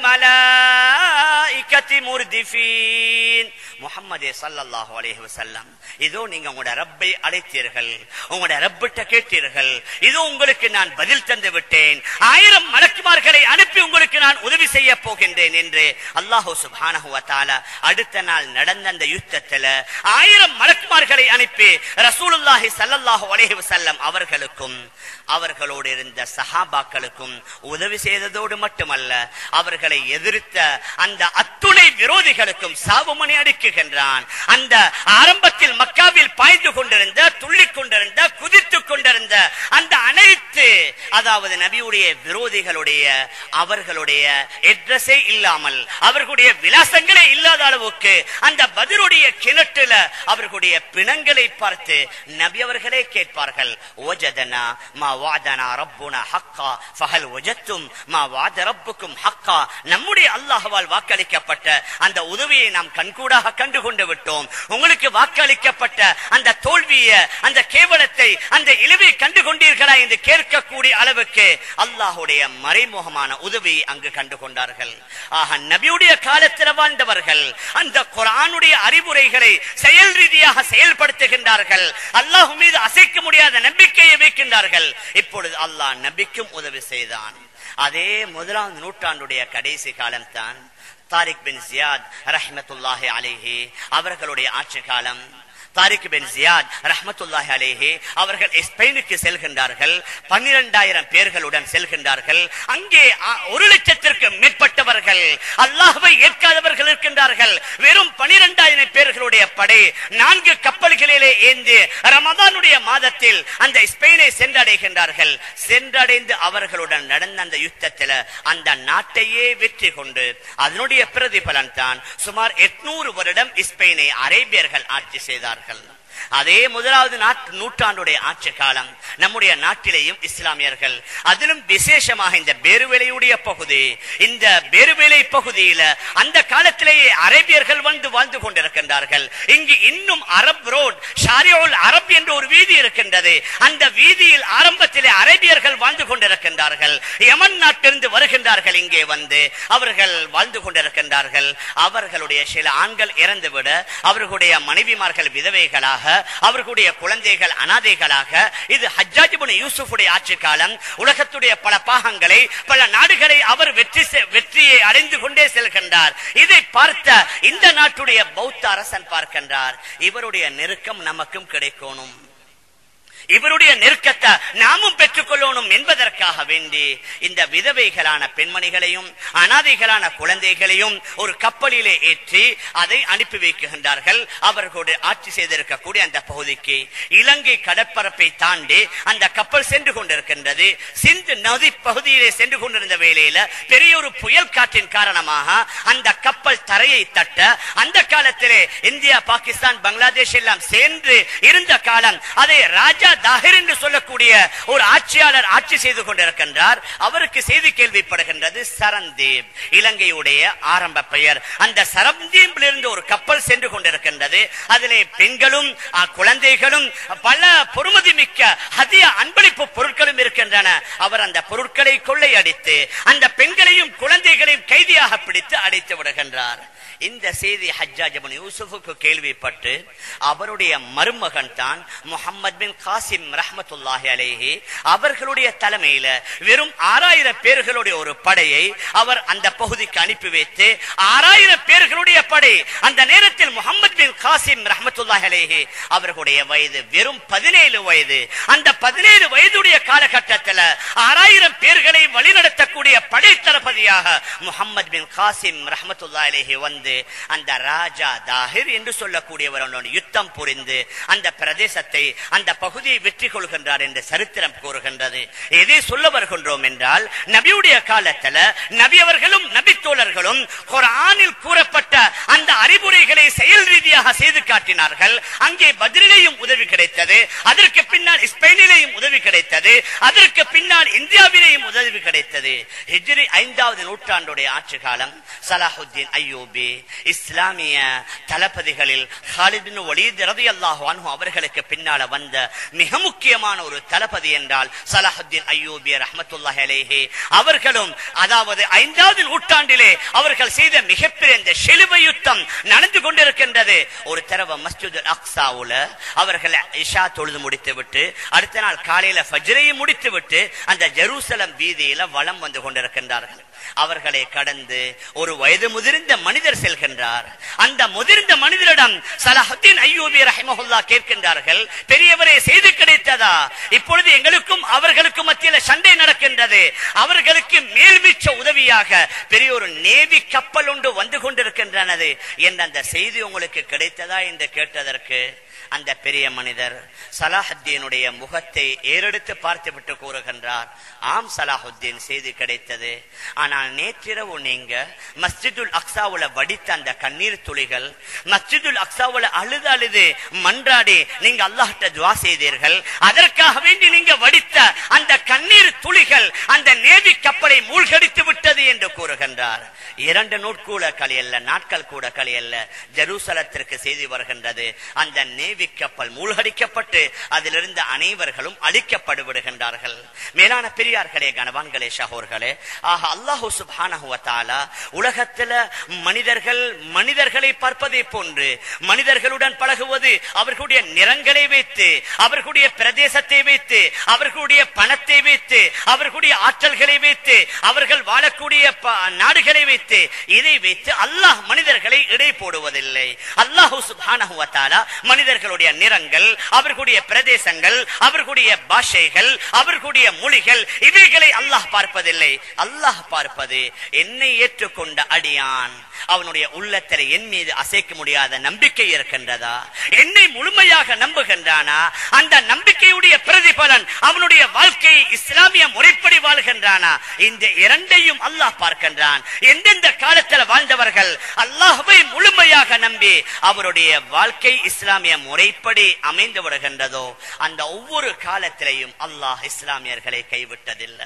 மலாயிகத்தி முர்திஃபீன் முஹம்மதே ஸல்லல்லாஹு அலைஹி வஸல்லம் இதோ நீங்க உங்களுடைய ரப்பை அழைத்தீர்கள் உங்களுடைய ரப்பிட்ட கேட்டீர்கள் இதோ உங்களுக்கு நான் பதில் தந்து விட்டேன் ஆயிரம் மலக்குமார்களை அனுப்பி உங்களுக்கு நான் நான் உதவி செய்ய போகின்றேன் என்று அல்லாஹூ சுபானஹு வத்தாலா அடுத்த நாள் நடந்த அந்த யுத்தத்துல ஆயிரம் மலக்குமார்களை அனுப்பி ரசூலுல்லாஹி ஸல்லல்லாஹு அலைஹி வஸல்லம் அவர்களுக்கும் அவர்களோடு இருந்த சஹாபாக்களுக்கும் உதவி செய்ததோடு மட்டுமல்ல அவர்களை எதிர்த்த அந்த அத்துணை விரோதிகளுக்கும் சாவுமணி அடிக்குகின்றான் அந்த ஆரம்பத்தில் மக்காவில் பாய்ந்து கொண்டிருந்த துள்ளிக் கொண்டிருந்த குதித்துக் கொண்டிருந்த அந்த அனைத்து அதாவது நபியுடைய விரோதிகளுடைய அவர்களுடைய எட்ரஸே இல்லாமல் அவர்களுடைய விலாசங்களே இல்லாத அளவுக்கு அந்த பதிலுடைய கிணற்றுல அவர்களுடைய பிணங்களை பார்த்து நபி அவர்களே கேட்பார்கள் ஓஜதனா மா வாதனா ரப்புனா ஹக்கா ஃபஹல் வஜத்தும் மா வாத ரப்புக்கும் ஹக்கா நம்முடைய அல்லாஹ்வால் வாக்களிக்கப்பட்ட அந்த உதவியை நாம் கண்கூடாக கண்டு கொண்டு விட்டோம் உங்களுக்கு வாக்களிக்கப்பட்ட அந்த தோல்வியை அந்த கேவலத்தை அந்த இழிவை கண்டு கொண்டீர்களா என்று கேட்கக்கூடிய அளவுக்கு அல்லாஹுடைய மறைமுகமான உதவியை அங்கு கண்டு கொண்டார்கள் ஆக நபியுடைய காலத்தில் வாழ்ந்தவர்கள் அந்த குரானுடைய அறிவுரைகளை செயல் ரீதியாக செயல்படுத்துகின்றார்கள் அல்லாஹ் மீது அசைக்க முடியாத நம்பிக்கையை வைக்கின்றார்கள் இப்பொழுது அல்லாஹ் நபிக்கும் உதவி செய்தான் அதே முதலாம் நூற்றாண்டுடைய கடைசி காலம்தான் தாரிக் பின் ஜியாத் ரஹ்மத்துல்லாஹி அலைஹி அவர்களுடைய ஆட்சி காலம் தாரிக் பின் ஜியாத் ரஹ்மத்துல்லாஹி அலைஹி அவர்கள் ஸ்பெயினுக்கு செல்கின்றார்கள் பன்னிரண்டாயிரம் பேர்களுடன் செல்கின்றார்கள் அங்கே அ- ஒரு லட்சத்திற்கு மேற்பட்டவர்கள் அல்லாஹ்வை ஏற்காதவர்கள் இருக்கின்றார்கள் வெறும் பனிரெண்டாயிரம் பேர்களுடைய படை நான்கு கப்பல்களிலே ஏந்தி ரமதானுடைய மாதத்தில் அந்த ஸ்பெயினை சென்றடைகின்றார்கள் சென்றடைந்து அவர்களுடன் நடந்த அந்த யுத்தத்தில் அந்த நாட்டையே வெற்றி கொண்டு அதனுடைய பிரதிபலன் தான் சுமார் எட்நூறு வருடம் ஸ்பெயினை அரேபியர்கள் ஆட்சி செய்தார்கள் அதே முதலாவது நாட்- நூற்றாண்டுடைய ஆட்சி காலம் நம்முடைய நாட்டிலேயும் இஸ்லாமியர்கள் அதிலும் விசேஷமாக இந்த பேருவேலையுடைய பகுதி இந்த பேருவேலை பகுதியில அந்த காலத்திலேயே அரேபியர்கள் வந்து வாழ்ந்து கொண்டிருக்கின்றார்கள் இங்கு இன்னும் அரப் ரோட் ஷாரியோல் அரப் என்ற ஒரு வீதி இருக்கின்றது அந்த வீதியில் ஆரம்பத்திலே அரேபியர்கள் வாழ்ந்து கொண்டிருக்கின்றார்கள் யமன் நாட்டிலிருந்து வருகின்றார்கள் இங்கே வந்து அவர்கள் வாழ்ந்து கொண்டிருக்கின்றார்கள் அவர்களுடைய சில ஆண்கள் இறந்துவிட அவர்களுடைய மனைவிமார்கள் விதவைகளாக அவர்களுடைய குழந்தைகள் அனாதைகளாக இது ஹஜ்ஜாஜிபுன் யூசுஃபுடைய ஆட்சி காலம் உலகத்துடைய பல பாகங்களை பல நாடுகளை அவர் வெற்றி செ- வெற்றியை அடைந்து கொண்டே செல்கின்றார் இதை பார்த்த இந்த நாட்டுடைய பௌத்த அரசன் பார்க்கின்றார் இவருடைய நெருக்கம் நமக்கும் கிடைக்கணும் இவருடைய நெருக்கத்தை நாமும் பெற்றுக்கொள்ளணும் என்பதற்காக வேண்டி இந்த விதவைகளான பெண்மணிகளையும் அனாதைகளான குழந்தைகளையும் ஒரு கப்பலிலே ஏற்றி அதை அனுப்பி வைக்கின்றார்கள் அவர்களோடு ஆட்சி செய்திருக்கக்கூடிய அந்த பகுதிக்கு இலங்கை கடற்பரப்பை தாண்டி அந்த கப்பல் சென்று கொண்டிருக்கின்றது சிந்து நதி பகுதியிலே சென்று கொண்டிருந்த வேளையில பெரிய ஒரு புயல் காற்றின் காரணமாக அந்த கப்பல் தரையை தட்ட அந்த காலத்திலே இந்தியா பாகிஸ்தான் பங்களாதேஷ் எல்லாம் சேர்ந்து இருந்த காலம் அதை ராஜா தாஹிர் என்று சொல்லக்கூடிய ஒரு ஆட்சியாளர் ஆட்சி செய்து கொண்டிருக்கின்றார் அவருக்கு செய்தி கேள்விப்படுகின்றது சரந்தீப் இலங்கையுடைய ஆரம்ப பெயர் அந்த சரந்தீப்பிலிருந்து ஒரு கப்பல் சென்று கொண்டிருக்கின்றது அதிலே பெண்களும் அ, குழந்தைகளும் பல பொறுமதி மிக்க அதிக அன்பளிப்பு பொருட்களும் இருக்கின்றன அவர் அந்த பொருட்களை கொள்ளையடித்து அந்த பெண்களையும் குழந்தைகளையும் கைதியாக பிடித்து அடைத்து விடுகின்றார் இந்த செய்தி ஹஜ்ஜாஜ் இப்னு யூசுஃபுக்கு கேள்விப்பட்டு அவருடைய மருமகன் தான் முஹம்மது பின் காசிம் ரஹ்மத்துல்லாஹி அலைஹி அவர்களுடைய தலைமையில வெறும் ஆறாயிரம் பேர்களுடைய ஒரு படையை அவர் அந்த பகுதிக்கு அனுப்பி வைத்து ஆறாயிரம் பேர்களுடைய படை அந்த நேரத்தில் முகமது பின் காசிம் ரஹ்மத்துல்லாஹி அலைஹி அவர்களுடைய வயது வெறும் பதினேழு வயது அந்த பதினேழு வயதுடைய காலகட்டத்தில் ஆறாயிரம் பேர்களை வழிநடத்தக்கூடிய படை தளபதியாக முகமது பின் காசிம் ரஹ்மத்துல்லாஹி அலைஹி வந்து அந்த ராஜா தாஹிர் என்று சொல்லக்கூடியவரோடு யுத்தம் புரிந்து அந்த பிரதேசத்தை அந்த பகுதியை வெற்றி கொள்கின்றார் என்று சரித்திரம் கூறுகின்றது எதை சொல்ல வருகின்றோம் என்றால் நபியுடைய காலத்துல நபி அவர்களும் நபி தோழர்களும் குர்ஆனில் கூறப்பட்ட அந்த அறிவுரைகளை செயல் ரீதியாக செய்து காட்டினார்கள் அங்கே பதிலிலேயும் உதவி கிடைத்தது அதற்கு பின்னால் ஸ்பெயினிலேயும் உதவி கிடைத்தது அதற்கு பின்னால் இந்தியாவிலேயும் உதவி கிடைத்தது ஹிஜ்ரி ஐந்தாவது நூற்றாண்டுடைய ஆட்சி காலம் சலாஹுத்தீன் ஐயூபி இஸ்லாமிய தளபதிகளில் ஹாலிதின் ஒலீத் ரலியல்லாஹு அன்ஹு அவர்களுக்கு பின்னால வந்த மிக முக்கியமான ஒரு தளபதி என்றால் சலாஹுத்தீன் ஐயூபி ரஹ்மத்துல்லாஹி அலைஹி அவர்களும் அதாவது ஐந்தாவது நூற்றாண்டிலே அவர்கள் செய்த மிகப்பெரிய இந்த சிலுவை யுத்தம் நடந்து கொண்டிருக்கின்றது ஒரு தடவை மஸ்ஜித் அக்ஸாவுல அவர்கள் இஷா தொழுது முடித்து விட்டு அடுத்த நாள் காலையில ஃபஜ்ரையும் முடித்து விட்டு அந்த ஜெருசலம் வீதியில வலம் வந்து கொண்டிருக்கின்றார்கள் அவர்களை கடந்து ஒரு வயது முதிர்ந்த மனிதர் செல்கின்றார் அந்த முதிர்ந்த மனிதரிடம் சலாஹுத்தீன் ஐயூபி ரஹிமஹுல்லா கேட்கின்றார்கள் பெரியவரே செய்து கிடைத்ததா இப்பொழுது எங்களுக்கும் அவர்களுக்கும் மத்தியில சண்டை நடக்கின்றது அவர்களுக்கு மேல்மிச்ச உதவியாக பெரிய ஒரு நேவி கப்பல் ஒன்று வந்து கொண்டிருக்கின்றனது என்ற அந்த செய்தி உங்களுக்கு கிடைத்ததா என்று கேட்டதற்கு அந்த பெரிய மனிதர் சலாஹுத்தீனுடைய முகத்தை ஏறெடுத்து பார்த்துவிட்டு கூறுகின்றார் ஆம் சலாஹுத்தீன் செய்தி கிடைத்தது ஆனால் நேற்றிரவு நீங்க மஸ்ஜிதுல் அக்ஸாவுல வடித்த அந்த கண்ணீர் துளிகள் மஸ்ஜிதுல் அக்ஸாவுல அழுது அழுது மன்றாடி நீங்க அல்லாஹ்ட்ட துவா செய்தீர்கள் அதற்காக வேண்டி நீங்க வடித்த அந்த கண்ணீர் துளிகள் அந்த நேவி கப்பலை மூழ்கடித்து விட்டது என்று கூறுகின்றார் இரண்டு நூற்கூட கலியல்ல நாட்கள் கூட கலியல்ல ஜெருசலத்திற்கு செய்தி வருகின்றது அந்த நேவி கப்பல் மூழ்கடிக்கப்பட்டு அதிலிருந்த அனைவர்களும் அழிக்கப்படு விடுகின்றார்கள் மேலான பெரியார்களே கனவான்களே சகோர்களே ஆக அல்லாஹு சுப்ஹானஹு வ தஆலா உலகத்துல மனிதர்கள் மனிதர்களை பார்ப்பதை போன்று மனிதர்களுடன் பழகுவது அவர்களுடைய நிறங்களை வைத்து அவர்களுடைய பிரதேசத்தை வைத்து அவர்களுடைய பணத்தை வைத்து அவர்களுடைய ஆற்றல்களை வைத்து அவர்கள் வாழக்கூடிய ப- நாடுகளை வைத்து இதை வைத்து அல்லாஹ் மனிதர்களை இடை போடுவதில்லை அல்லாஹு சுப்ஹானஹு வ தஆலா மனிதர்களுடைய நிறங்கள் அவர்களுடைய பிரதேசங்கள் அவர்களுடைய பாஷைகள் அவர்களுடைய மொழிகள் இவைகளை அல்லாஹ் பார்ப்பதில்லை அல்லாஹ் பார்ப்பது என்னை ஏற்றுக்கொண்ட அடியான் அவனுடைய உள்ளத்தில் என் மீது அசைக்க முடியாத நம்பிக்கை இருக்கின்றதா என்னை முழுமையாக நம்புகின்றானா அந்த நம்பிக்கையுடைய பிரதிபலன் அவனுடைய வாழ்க்கை இஸ்லாமிய முறைப்படி வாழ்கின்றானா இந்த இரண்டையும் அல்லாஹ் பார்க்கின்றான் எந்தெந்த காலத்தில் வாழ்ந்தவர்கள் அல்லாஹ்வை முழுமையாக நம்பி அவருடைய வாழ்க்கை இஸ்லாமிய முறைப்படி அமைந்து விடுகின்றதோ அந்த ஒவ்வொரு காலத்திலையும் அல்லாஹ் இஸ்லாமியர்களை கைவிட்டதில்லை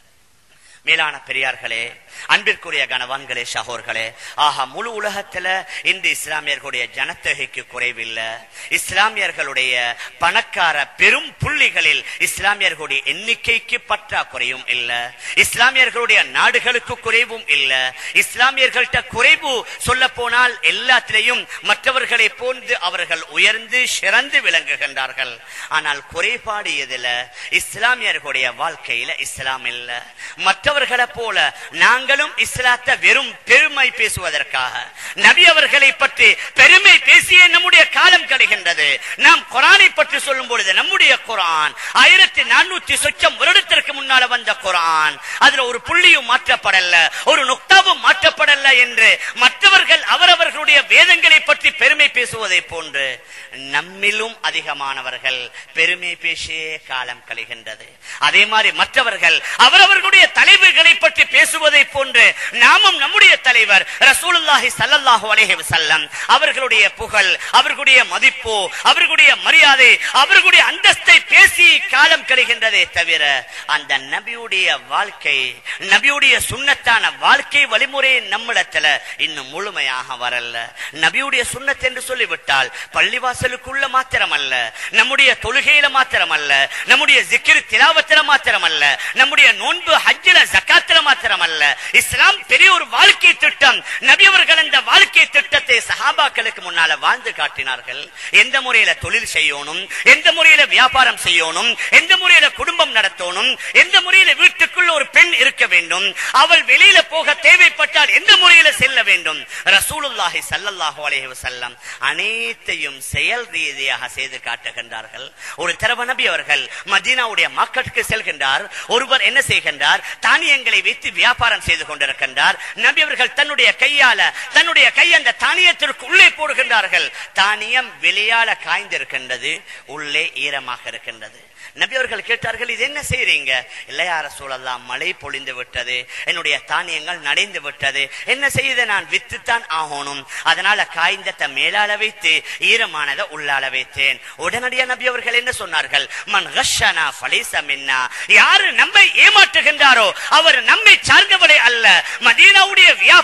மேலான பெரியார்களே அன்பிற்குரிய கணவான்களே சகோர்களே ஆஹா முழு உலகத்துல இந்த இஸ்லாமியர்களுடைய ஜனத்தொகைக்கு குறைவில்லை இஸ்லாமியர்களுடைய பணக்கார பெரும் புள்ளிகளில் இஸ்லாமியர்களுடைய எண்ணிக்கைக்கு பற்றாக்குறையும் இல்ல இஸ்லாமியர்களுடைய நாடுகளுக்கு குறைவும் இல்ல இஸ்லாமியர்கள்ட்ட குறைவு சொல்ல போனால் எல்லாத்திலையும் மற்றவர்களை போன்று அவர்கள் உயர்ந்து சிறந்து விளங்குகின்றார்கள் ஆனால் குறைபாடு எதுல இஸ்லாமியர்களுடைய வாழ்க்கையில இஸ்லாம் இல்ல மற்றவர்களை போல நாங்களும் இஸ்லாத்தை வெறும் பெருமை பேசுவதற்காக நபி அவர்களை பற்றி பெருமை பேசிய நம்முடைய காலம் கழிகின்றது நாம் குரானை பற்றி சொல்லும் பொழுது நம்முடைய குரான் ஆயிரத்தி நானூத்தி சொச்சம் வருடத்திற்கு முன்னால வந்த குரான் அதுல ஒரு புள்ளியும் மாற்றப்படல ஒரு நுக்தாவும் மாற்றப்படல என்று மற்றவர்கள் அவரவர்களுடைய வேதங்களை பற்றி பெருமை பேசுவதை போன்று நம்மிலும் அதிகமானவர்கள் பெருமை பேசியே காலம் கழிகின்றது அதே மாதிரி மற்றவர்கள் அவரவர்களுடைய தலைவர்களை பற்றி பேசுவதை போன்று நாமும் நம்முடைய தலைவர் ரசூலுல்லாஹி ஸல்லல்லாஹு அலைஹி வஸல்லம் அவர்களுடைய புகழ் அவர்களுடைய மதிப்பு அவர்களுடைய மரியாதை அவர்களுடைய அந்தஸ்தை பேசி காலம் கழிகின்றதே தவிர அந்த நபியுடைய வாழ்க்கை நபியுடைய சுண்ணத்தான வாழ்க்கை வழிமுறை நம்மிடத்துல இன்னும் முழுமையாக வரல நபியுடைய சுண்ணத் என்று சொல்லிவிட்டால் பள்ளிவாசலுக்குள்ள மாத்திரமல்ல நம்முடைய தொழுகையில மாத்திரமல்ல நம்முடைய ஜிக்கிர் திலாவத்தில மாத்திரமல்ல நம்முடைய நோன்பு ஹஜ்ஜில ஜக்காத்தில மாத்திரமல்ல இஸ்லாம் பெரிய ஒரு வாழ்க்கை திட்டம் நபி அவர்கள் அந்த வாழ்க்கை திட்டத்தை சஹாபாக்களுக்கு முன்னால வாழ்ந்து காட்டினார்கள் எந்த முறையில தொழில் செய்யணும் எந்த முறையில வியாபாரம் செய்யணும் எந்த முறையில குடும்பம் நடத்தணும் எந்த முறையில வீட்டுக்குள்ள ஒரு பெண் இருக்க வேண்டும் அவள் வெளியில போக தேவைப்பட்டால் எந்த முறையில செல்ல வேண்டும் ரசூலுல்லாஹி ஸல்லல்லாஹு அலைஹி வஸல்லம் அனைத்தையும் செயல் ரீதியாக செய்து காட்டுகின்றார்கள் ஒரு தரவ நபி அவர்கள் மதீனாவுடைய மார்க்கெட்டுக்கு செல்கின்றார் ஒருவர் என்ன செய்கின்றார் தானியங்களை வைத்து வியாபாரம் செய்து கொண்டிருக்கின்றார் நபி அவர்கள் தன்னுடைய கையால தன்னுடைய கை அந்த தானியத்திற்கு உள்ளே போடுகின்றார்கள் தானியம் வெளியால காய்ந்திருக்கின்றது உள்ளே ஈரமாக இருக்கின்றது நபி அவர்கள் கேட்டார்கள் இது என்ன செய்றீங்க இல்லையார சூழல்லாம் மழை பொழிந்து விட்டது என்னுடைய தானியங்கள் நடைந்து விட்டது என்ன செய்த நான் வித்துத்தான் ஆகணும் அதனால காய்ந்தத்தை மேலால வைத்து ஈரமானதை உள்ளால வைத்தேன் உடனடியா நபி அவர்கள் என்ன சொன்னார்கள் மன் கஷனா ஃபலைஸ மின்னா யாரு நம்மை ஏமாற்றுகின்றாரோ அவர் நம்மை சார்ந்தவரே அல்ல மதீனாவுடைய வியாபாரிகளுக்கு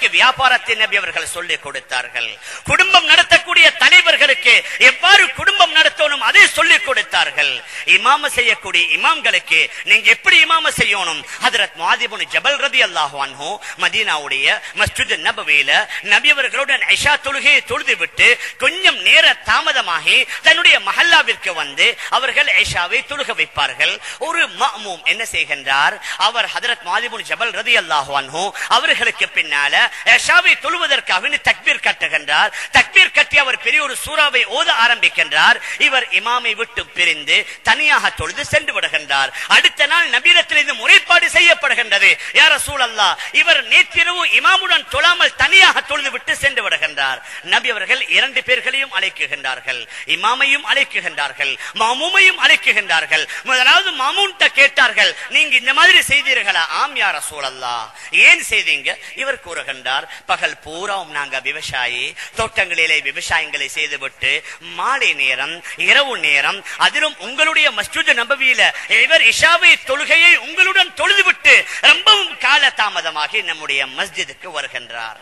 அவர்களுக்கு வியாபாரத்தை நபி அவர்கள் சொல்லிக் கொடுத்தார்கள் குடும்பம் நடத்தக்கூடிய தலைவர்களுக்கு எவ்வாறு குடும்பம் நடத்தணும் அதை சொல்லிக் கொடுத்தார்கள் இமாம செய்யக்கூடிய இமாம்களுக்கு நீங்க எப்படி இமாம செய்யணும் ஹதரத் மாதிபுன் ஜபல் ரதி அல்லாஹு அன்ஹு மதீனாவுடைய மஸ்ஜித் நபவியில நபி அவர்களுடன் ஐஷா தொழுகையை தொழுது விட்டு கொஞ்சம் நேர தாமதமாகி தன்னுடைய மஹல்லாவிற்கு வந்து அவர்கள் ஐஷாவை தொழுக வைப்பார்கள் ஒரு மஅமூம் என்ன செய்கின்றார் அவர் ஹதரத் மாதிபுன் ஜபல் ரதி அல்லாஹு அன்ஹு அவர்களுக்கு பின்னால ஐஷாவை தொழுவதற்காக வேண்டி தக்பீர் கட்டுகின்றார் தக்பீர் கட்டி அவர் பெரிய ஒரு சூறாவை ஓத ஆரம்பிக்கின்றார் இவர் இமாமை விட்டு பிரிந்து தனியாக தொழுது சென்று விடுகின்றார் அடுத்த நாள் நபீரத்திலிருந்து முறைப்பாடு செய்யப்படுகின்றது யார சூழல்லா இவர் நேற்றிரவு இமாமுடன் தொழாமல் தனியாக தொழுது விட்டு சென்று விடுகின்றார் நபி அவர்கள் இரண்டு பேர்களையும் அழைக்குகின்றார்கள் இமாமையும் அழைக்குகின்றார்கள் மாமூமையும் அழைக்குகின்றார்கள் முதலாவது மாமூன்ட்ட கேட்டார்கள் நீங்க இந்த மாதிரி செய்தீர்களா ஆம் யார சூழல்லா ஏன் செய்தீங்க இவர் கூறுகின்றார் பகல் பூராவும் நாங்க விவசாயி தோட்டங்களிலே விவசாயங்களை செய்துவிட்டு மாலை நேரம் இரவு நேரம் அதிலும் உங்களுடைய மஸ்ஜித் நபவியில இவர் இஷாவை தொழுகையை உங்களுடன் தொழுதுவிட்டு ரொம்பவும் கால தாமதமாகி நம்முடைய மஸ்ஜிதுக்கு வருகின்றார்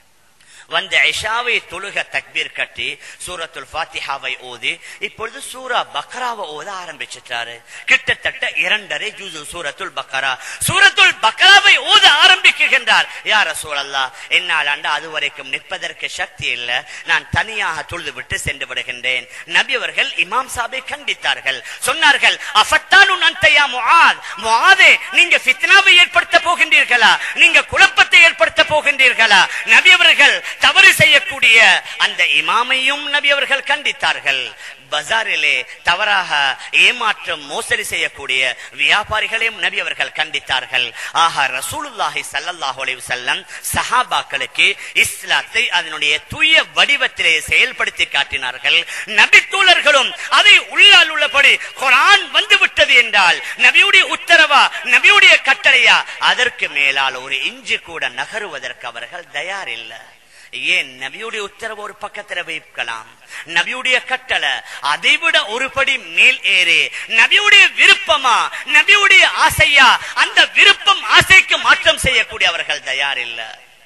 வந்த ஐஷாவை தொழுக தக்பீர் கட்டி சூரத்துல் ஃபாத்திஹாவை ஓதி இப்பொழுது சூரா பக்ராவை ஓத ஆரம்பிச்சிட்டாரு கிட்டத்தட்ட இரண்டரை ஜூசு சூரத்துல் பக்ரா சூரத்துல் பக்ராவை ஓத ஆரம்பிக்குகின்றார் யார சூழல்லா என்னால் ஆண்டு அது வரைக்கும் நிற்பதற்கு சக்தி இல்லை நான் தனியாக தொழுது விட்டு சென்று விடுகின்றேன் நபி அவர்கள் இமாம் சாபை கண்டித்தார்கள் சொன்னார்கள் அஃபத்தானு நன்தையா முஆத் முஆதே நீங்க ஃபித்னாவை ஏற்படுத்த போகின்றீர்களா நீங்க குழப்பத்தை ஏற்படுத்த போகின்றீர்களா நபி அவர்கள் தவறு செய்யக்கூடிய அந்த இமாமையும் நபி அவர்கள் கண்டித்தார்கள் பஜாரிலே தவறாக ஏமாற்றம் மோசடி செய்யக்கூடிய வியாபாரிகளையும் நபி அவர்கள் கண்டித்தார்கள் ஆக ரசூலுல்லாஹி ஸல்லல்லாஹு அலைஹி வஸல்லம் சஹாபாக்களுக்கு இஸ்லாத்தை அதனுடைய தூய வடிவத்திலே செயல்படுத்தி காட்டினார்கள் நபி தூதர்களும் அதை உள்ளால் உள்ளபடி குர்ஆன் வந்து விட்டது என்றால் நபியுடைய உத்தரவா நபியுடைய கட்டளையா அதற்கு மேலால் ஒரு இஞ்சி கூட நகருவதற்கு அவர்கள் தயார் இல்லை ஏன் நபியுடைய உத்தரவு ஒரு பக்கத்துல வைக்கலாம் நபியுடைய கட்டளை அதை விட ஒரு படி மேல் ஏறி நபியுடைய விருப்பமா நபியுடைய ஆசையா அந்த விருப்பம் ஆசைக்கு மாற்றம் செய்யக்கூடிய அவர்கள் தயார் இல்லை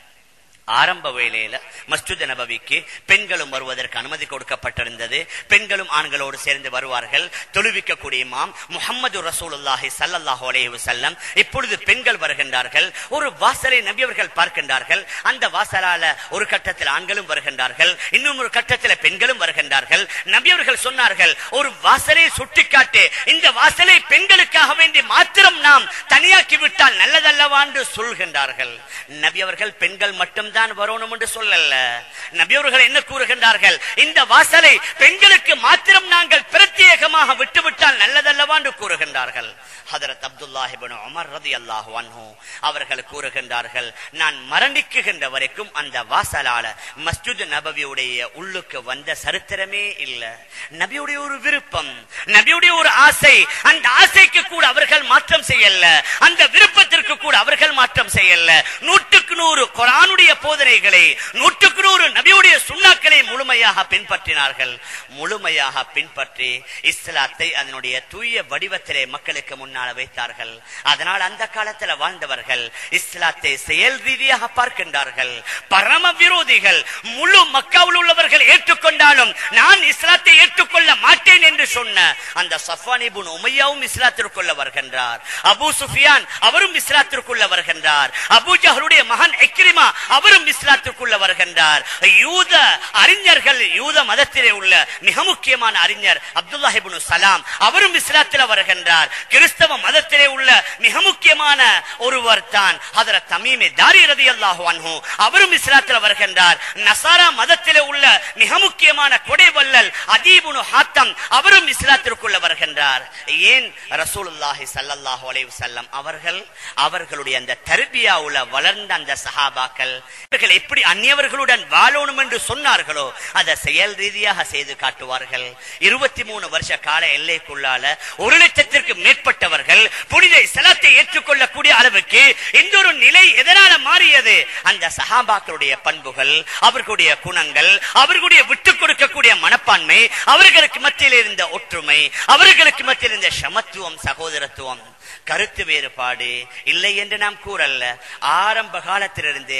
ஆரம்ப வேளையில மஸ்ஜித் நபவிக்கு பெண்களும் வருவதற்கு அனுமதி கொடுக்கப்பட்டிருந்தது பெண்களும் ஆண்களோடு சேர்ந்து வருவார்கள் தொழுவிக்கக்கூடிய இமாம் முகமது ரசூலுல்லாஹி ஸல்லல்லாஹு அலைஹி வஸல்லம் இப்பொழுது பெண்கள் வருகின்றார்கள் ஒரு வாசலை நபி அவர்கள் பார்க்கின்றார்கள் அந்த வாசலால ஒரு கட்டத்தில் ஆண்களும் வருகின்றார்கள் இன்னும் ஒரு கட்டத்தில் பெண்களும் வருகின்றார்கள் நபி அவர்கள் சொன்னார்கள் ஒரு வாசலை சுட்டிக்காட்டு இந்த வாசலை பெண்களுக்காக வேண்டி மாத்திரம் நாம் தனியாக்கி விட்டால் நல்லதல்லவா என்று சொல்கின்றார்கள் நபி அவர்கள் பெண்கள் மட்டும் தான் வரணும் என்று சொல்லல நபி அவர்கள் என்ன கூறுகின்றார்கள் இந்த வாசலை பெண்களுக்கு மாத்திரம் நாங்கள் பிரத்யேகமாக விட்டுவிட்டால் நல்லதல்லவா என்று கூறுகின்றார்கள் ஹதரத் அப்துல்லாஹிபின் உமர் ரதி அல்லாஹு அன்ஹு அவர்கள் கூறுகின்றார்கள் நான் மரணிக்குகின்ற வரைக்கும் அந்த வாசலால மஸ்ஜித் நபவியுடைய உள்ளுக்கு வந்த சரித்திரமே இல்ல நபியுடைய ஒரு விருப்பம் நபியுடைய ஒரு ஆசை அந்த ஆசைக்கு கூட அவர்கள் மாற்றம் செய்யல அந்த விருப்பத்திற்கு கூட அவர்கள் மாற்றம் செய்யல நூற்றுக்கு நூறு குரானுடைய போதனைகளை நூற்றுக்கு நூறு நபியுடைய சுண்ணாக்களை முழுமையாக பின்பற்றினார்கள் முழுமையாக பின்பற்றி இஸ்லாத்தை அதனுடைய தூய வடிவத்திலே மக்களுக்கு முன்னால் வைத்தார்கள் அதனால் அந்த காலத்தில் வாழ்ந்தவர்கள் இஸ்லாத்தை செயல் ரீதியாக பார்க்கின்றார்கள் பரம விரோதிகள் முழு மக்காவில் உள்ளவர்கள் ஏற்றுக்கொண்டாலும் நான் இஸ்லாத்தை ஏற்றுக்கொள்ள மாட்டேன் என்று சொன்ன அந்த சஃபானிபுன் உமையாவும் இஸ்லாத்திற்குள்ள வருகின்றார் அபு சுஃபியான் அவரும் இஸ்லாத்திற்குள்ள வருகின்றார் அபு ஜஹருடைய மகன் எக்ரிமா அவரும் இஸ்லாத்திற்குள்ள வருகின்றார் யூத அறிஞர்கள் யூத மதத்திலே உள்ள மிக முக்கியமான அறிஞர் அப்துல்லாஹிபுன் சலாம் அவரும் இஸ்லாத்தில் வருகின்றார் கிறிஸ்தவ மதத்திலே உள்ள மிக முக்கியமான ஒருவர் தான் அதர தமீமே தாரி ரதி அல்லாஹு அன்ஹு அவரும் இஸ்லாத்தில் வருகின்றார் நசாரா மதத்திலே உள்ள மிக முக்கியமான கொடைவல்லல் அதீபுனு ஹாத்தம் அவரும் இஸ்லாத்திற்குள்ள வருகின்றார் ஏன் ரசூலுல்லாஹி ஸல்லல்லாஹு அலைஹி வஸல்லம் அவர்கள் அவர்களுடைய அந்த தர்பியாவுல வளர்ந்த அந்த சஹாபாக்கள் இவர்கள் எப்படி அந்நியவர்களுடன் வாழணும் என்று சொன்னார்களோ அதை செயல் ரீதியாக செய்து காட்டுவார்கள் இருபத்தி மூணு வருஷ கால எல்லைக்குள்ளால ஒரு லட்சத்திற்கு மேற்பட்டவர்கள் புனித இஸ்லாத்தை ஏற்றுக்கொள்ளக்கூடிய அளவுக்கு இந்த ஒரு நிலை எதனால மாறியது அந்த சஹாபாக்களுடைய பண்புகள் அவர்களுடைய குணங்கள் அவர்களுடைய விட்டுக் கொடுக்கக்கூடிய மனப்பான்மை அவர்களுக்கு மத்தியில் இருந்த ஒற்றுமை அவர்களுக்கு மத்தியில் இருந்த சமத்துவம் சகோதரத்துவம் கருத்து வேறுபாடு இல்லை என்று நாம் கூறல்ல ஆரம்ப காலத்திலிருந்தே வந்திருக்கின்ற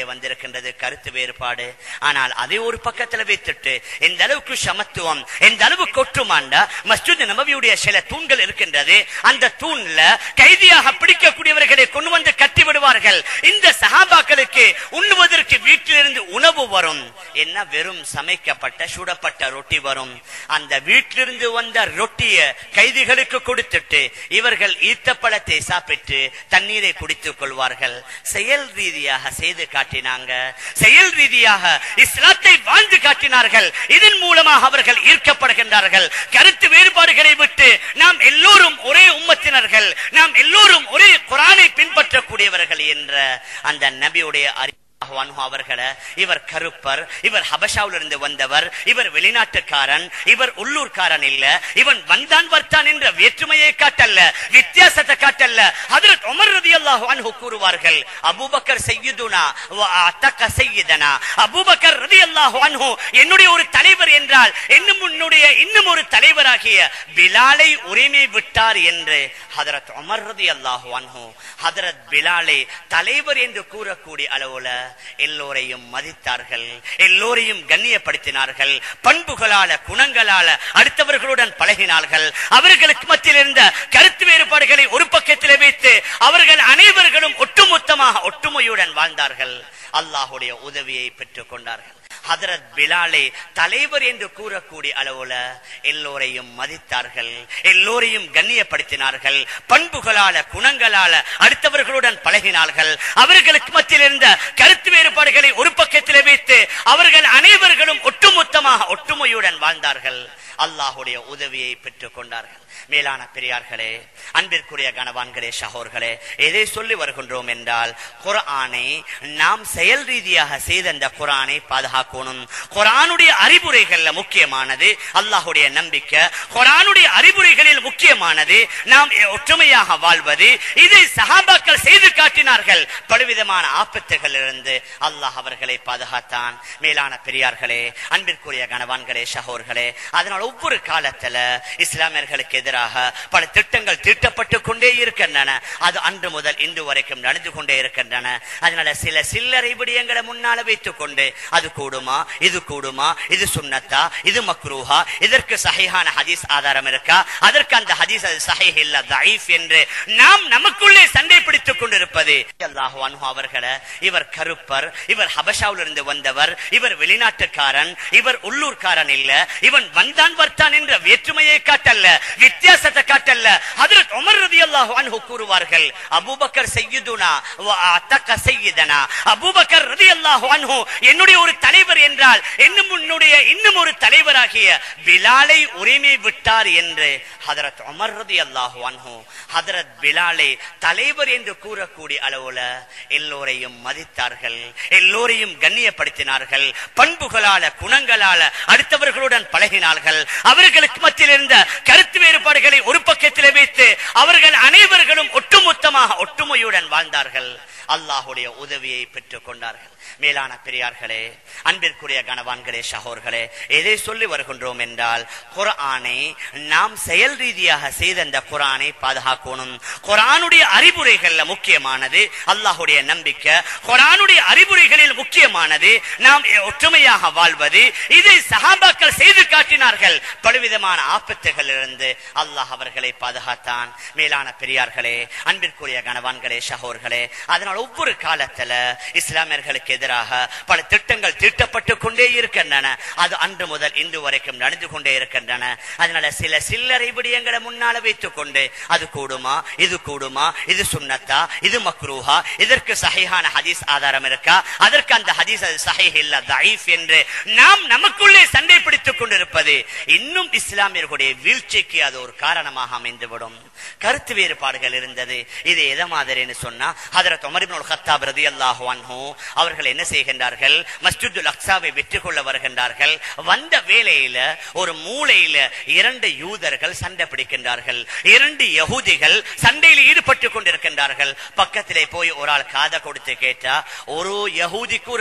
இருக்கின்றது கருத்து வேறுபாடு ஆனால் அதை ஒரு பக்கத்துல வைத்துட்டு எந்த அளவுக்கு சமத்துவம் எந்த அளவுக்கு ஒற்றுமாண்டா மஸ்ஜித் நபவியுடைய சில தூண்கள் இருக்கின்றது அந்த தூண்ல கைதியாக பிடிக்கக்கூடியவர்களை கொண்டு வந்து கட்டி விடுவார்கள் இந்த சஹாபாக்களுக்கு உண்ணுவதற்கு வீட்டிலிருந்து உணவு வரும் என்ன வெறும் சமைக்கப்பட்ட சுடப்பட்ட ரொட்டி வரும் அந்த வீட்டிலிருந்து வந்த ரொட்டிய கைதிகளுக்கு கொடுத்துட்டு இவர்கள் ஈத்த பழத்தை சாப்பிட்டு தண்ணீரை குடித்துக் கொள்வார்கள் செயல் ரீதியாக செய்து காட்டினாங்க செயல் ரீதியாக இஸ்லாத்தை வாழ்ந்து காட்டினார்கள் இதன் மூலமாக அவர்கள் ஈர்க்கப்படுகின்றார்கள் கருத்து வேறுபாடுகளை விட்டு நாம் எல்லோரும் ஒரே உம்மத்தினர்கள் நாம் எல்லோரும் ஒரே குரானை பின்பற்றக்கூடியவர்கள் என்ற அந்த நபியுடைய அறி அன்ஹு அவர்களை இவர் கருப்பர் இவர் ஹபஷாவில் இருந்து வந்தவர் இவர் வெளிநாட்டுக்காரன் இவர் உள்ளூர்காரன் இல்ல இவன் வந்தான் வர்த்தான் என்ற வேற்றுமையை காட்டல்ல வித்தியாசத்தை காட்டல்ல ஹதரத் உமர் ரலியல்லாஹு அன்ஹு கூறுவார்கள் அபூபக்கர் சையதுனா வ அத்தக சையதனா அபூபக்கர் ரலியல்லாஹு அன்ஹு என்னுடைய ஒரு தலைவர் என்றால் இன்னும் உன்னுடைய இன்னும் ஒரு தலைவராகிய பிலாலை உரிமை விட்டார் என்று ஹதரத் உமர் ரலியல்லாஹு அன்ஹு ஹதரத் பிலாலை தலைவர் என்று கூறக்கூடிய அளவுல எல்லோரையும் மதித்தார்கள் எல்லோரையும் கண்ணியப்படுத்தினார்கள் பண்புகளால குணங்களால அடுத்தவர்களுடன் பழகினார்கள் அவர்களுக்கு மத்தியில் இருந்த கருத்து வேறுபாடுகளை ஒரு பக்கத்தில் வைத்து அவர்கள் அனைவர்களும் ஒட்டுமொத்தமாக ஒற்றுமையுடன் வாழ்ந்தார்கள் அல்லாஹுடைய உதவியை பெற்றுக் கொண்டார்கள் ஹதரத் பிலாலை தலைவர் என்று கூறக்கூடிய அளவுல எல்லோரையும் மதித்தார்கள் எல்லோரையும் கண்ணியப்படுத்தினார்கள் பண்புகளால குணங்களால அடுத்தவர்களுடன் பழகினார்கள் அவர்களுக்கு மத்தியில் இருந்த கருத்து வேறுபாடுகளை ஒரு பக்கத்தில் வைத்து அவர்கள் அனைவர்களும் ஒட்டுமொத்தமாக ஒற்றுமையுடன் வாழ்ந்தார்கள் அல்லாஹுடைய உதவியை பெற்றுக் கொண்டார்கள் மேலான பெரியார்களே அன்பிற்குரிய கணவான்களே சகோர்களே எதை சொல்லி வருகின்றோம் என்றால் குரானை நாம் செயல் ரீதியாக செய்த அந்த குரானை பாதுகாக்கணும் குரானுடைய அறிவுரைகள்ல முக்கியமானது அல்லாஹுடைய நம்பிக்கை குரானுடைய அறிவுரைகளில் முக்கியமானது நாம் ஒற்றுமையாக வாழ்வது இதை சஹாபாக்கள் செய்து காட்டினார்கள் பலவிதமான ஆபத்துகள் இருந்து அல்லாஹ் அவர்களை பாதுகாத்தான் மேலான பெரியார்களே அன்பிற்குரிய கணவான்களே சகோர்களே அதனால் ஒவ்வொரு காலத்துல இஸ்லாமியர்களுக்கு எதிராக பல திட்டங்கள் தீட்டப்பட்டு கொண்டே இருக்கின்றன அது அன்று முதல் இன்று வரைக்கும் நடந்து கொண்டே இருக்கின்றன அதனால சில சில்லறை விடயங்களை முன்னால வைத்துக் கொண்டு அது கூடுமா இது கூடுமா இது சுண்ணத்தா இது மக்ரூஹா இதற்கு சஹிஹான ஹதீஸ் ஆதாரம் இருக்கா அதற்கு அந்த ஹதீஸ் அது சஹீஹ் இல்ல தஈஃப் என்று நாம் நமக்குள்ளே சண்டை பிடித்துக் கொண்டிருப்பது அல்லாஹு அன்ஹு அவர்களை இவர் கருப்பர் இவர் ஹபஷாவில் இருந்து வந்தவர் இவர் வெளிநாட்டுக்காரன் இவர் உள்ளூர்காரன் இல்ல இவன் வந்தான் வர்த்தான் என்ற வேற்றுமையை காட்டல்ல வித்தியாசத்தை காட்டல்ல ஹதரத் உமர் ரலியல்லாஹு அன்ஹு கூறுவார்கள் அபூபக்கர் சையதுனா வ அத்தக சையதனா அபூபக்கர் ரலியல்லாஹு அன்ஹு என்னுடைய ஒரு தலைவர் என்றால் இன்னும் உன்னுடைய இன்னும் ஒரு தலைவராகிய பிலாலை உரிமை விட்டார் என்று ஹதரத் உமர் ரலியல்லாஹு அன்ஹு ஹதரத் பிலாலை தலைவர் என்று கூறக்கூடிய அளவுல எல்லோரையும் மதித்தார்கள் எல்லோரையும் கண்ணியப்படுத்தினார்கள் பண்புகளால குணங்களால அடுத்தவர்களுடன் பழகினார்கள் அவர்களுக்கு மத்தியில் இருந்த கருத்து வேறுபாடுகளை ஒரு பக்கத்தில் வைத்து அவர்கள் அனைவர்களும் ஒட்டுமொத்தமாக ஒற்றுமையுடன் வாழ்ந்தார்கள் அல்லாஹுடைய உதவியை பெற்றுக் கொண்டார்கள் மேலான பெரியார்களே அன்பிற்குரிய கணவான்களே சகோர்களே எதை சொல்லி வருகின்றோம் என்றால் குரானை நாம் செயல் ரீதியாக செய்த அந்த குரானை பாதுகாக்கணும் குரானுடைய அறிவுரைகள்ல முக்கியமானது அல்லாஹுடைய நம்பிக்கை குரானுடைய அறிவுரைகளில் முக்கியமானது நாம் ஒற்றுமையாக வாழ்வது இதை சஹாபாக்கள் செய்து காட்டினார்கள் பலவிதமான ஆபத்துகள் இருந்து அல்லாஹ் அவர்களை பாதுகாத்தான் மேலான பெரியார்களே அன்பிற்குரிய கணவான்களே சகோர்களே அதனால் ஒவ்வொரு காலத்துல இஸ்லாமியர்களுக்கு எதிராக பல திட்டங்கள் தீட்டப்பட்டு கொண்டே இருக்கின்றன அது அன்று முதல் இன்று வரைக்கும் நடந்து கொண்டே இருக்கின்றன அதனால சில சில்லறை விடயங்களை முன்னால வைத்துக் கொண்டு அது கூடுமா இது கூடுமா இது சுண்ணத்தா இது மக்ரூஹா இதற்கு சஹிஹான ஹதீஸ் ஆதாரம் இருக்கா அதற்கு அந்த ஹதீஸ் அது சஹீஹ் இல்ல தஈஃப் என்று நாம் நமக்குள்ளே சண்டை பிடித்துக் கொண்டிருப்பது இன்னும் இஸ்லாமியர்களுடைய வீழ்ச்சிக்கு அது ஒரு காரணமாக அமைந்துவிடும் கருத்து வேறுபாடுகள் இருந்தது இது எதை மாதிரின்னு சொன்னா ஹதரத் உமர் இப்னு கத்தாப் ரலியல்லாஹு அன்ஹு அவர்கள் என்ன செய்கின்றார்கள் மஸ்ஜிதுல் அக்ஸாவை வெற்றி கொள்ள வருகின்றார்கள் வந்த வேளையில ஒரு மூலையில இரண்டு யூதர்கள் சண்டை பிடிக்கின்றார்கள் இரண்டு யகூதிகள் சண்டையில் ஈடுபட்டு கொண்டிருக்கின்றார்கள் பக்கத்திலே போய் ஒரு ஆள் காதை கொடுத்து கேட்டா ஒரு யகூதிக்கு ஒரு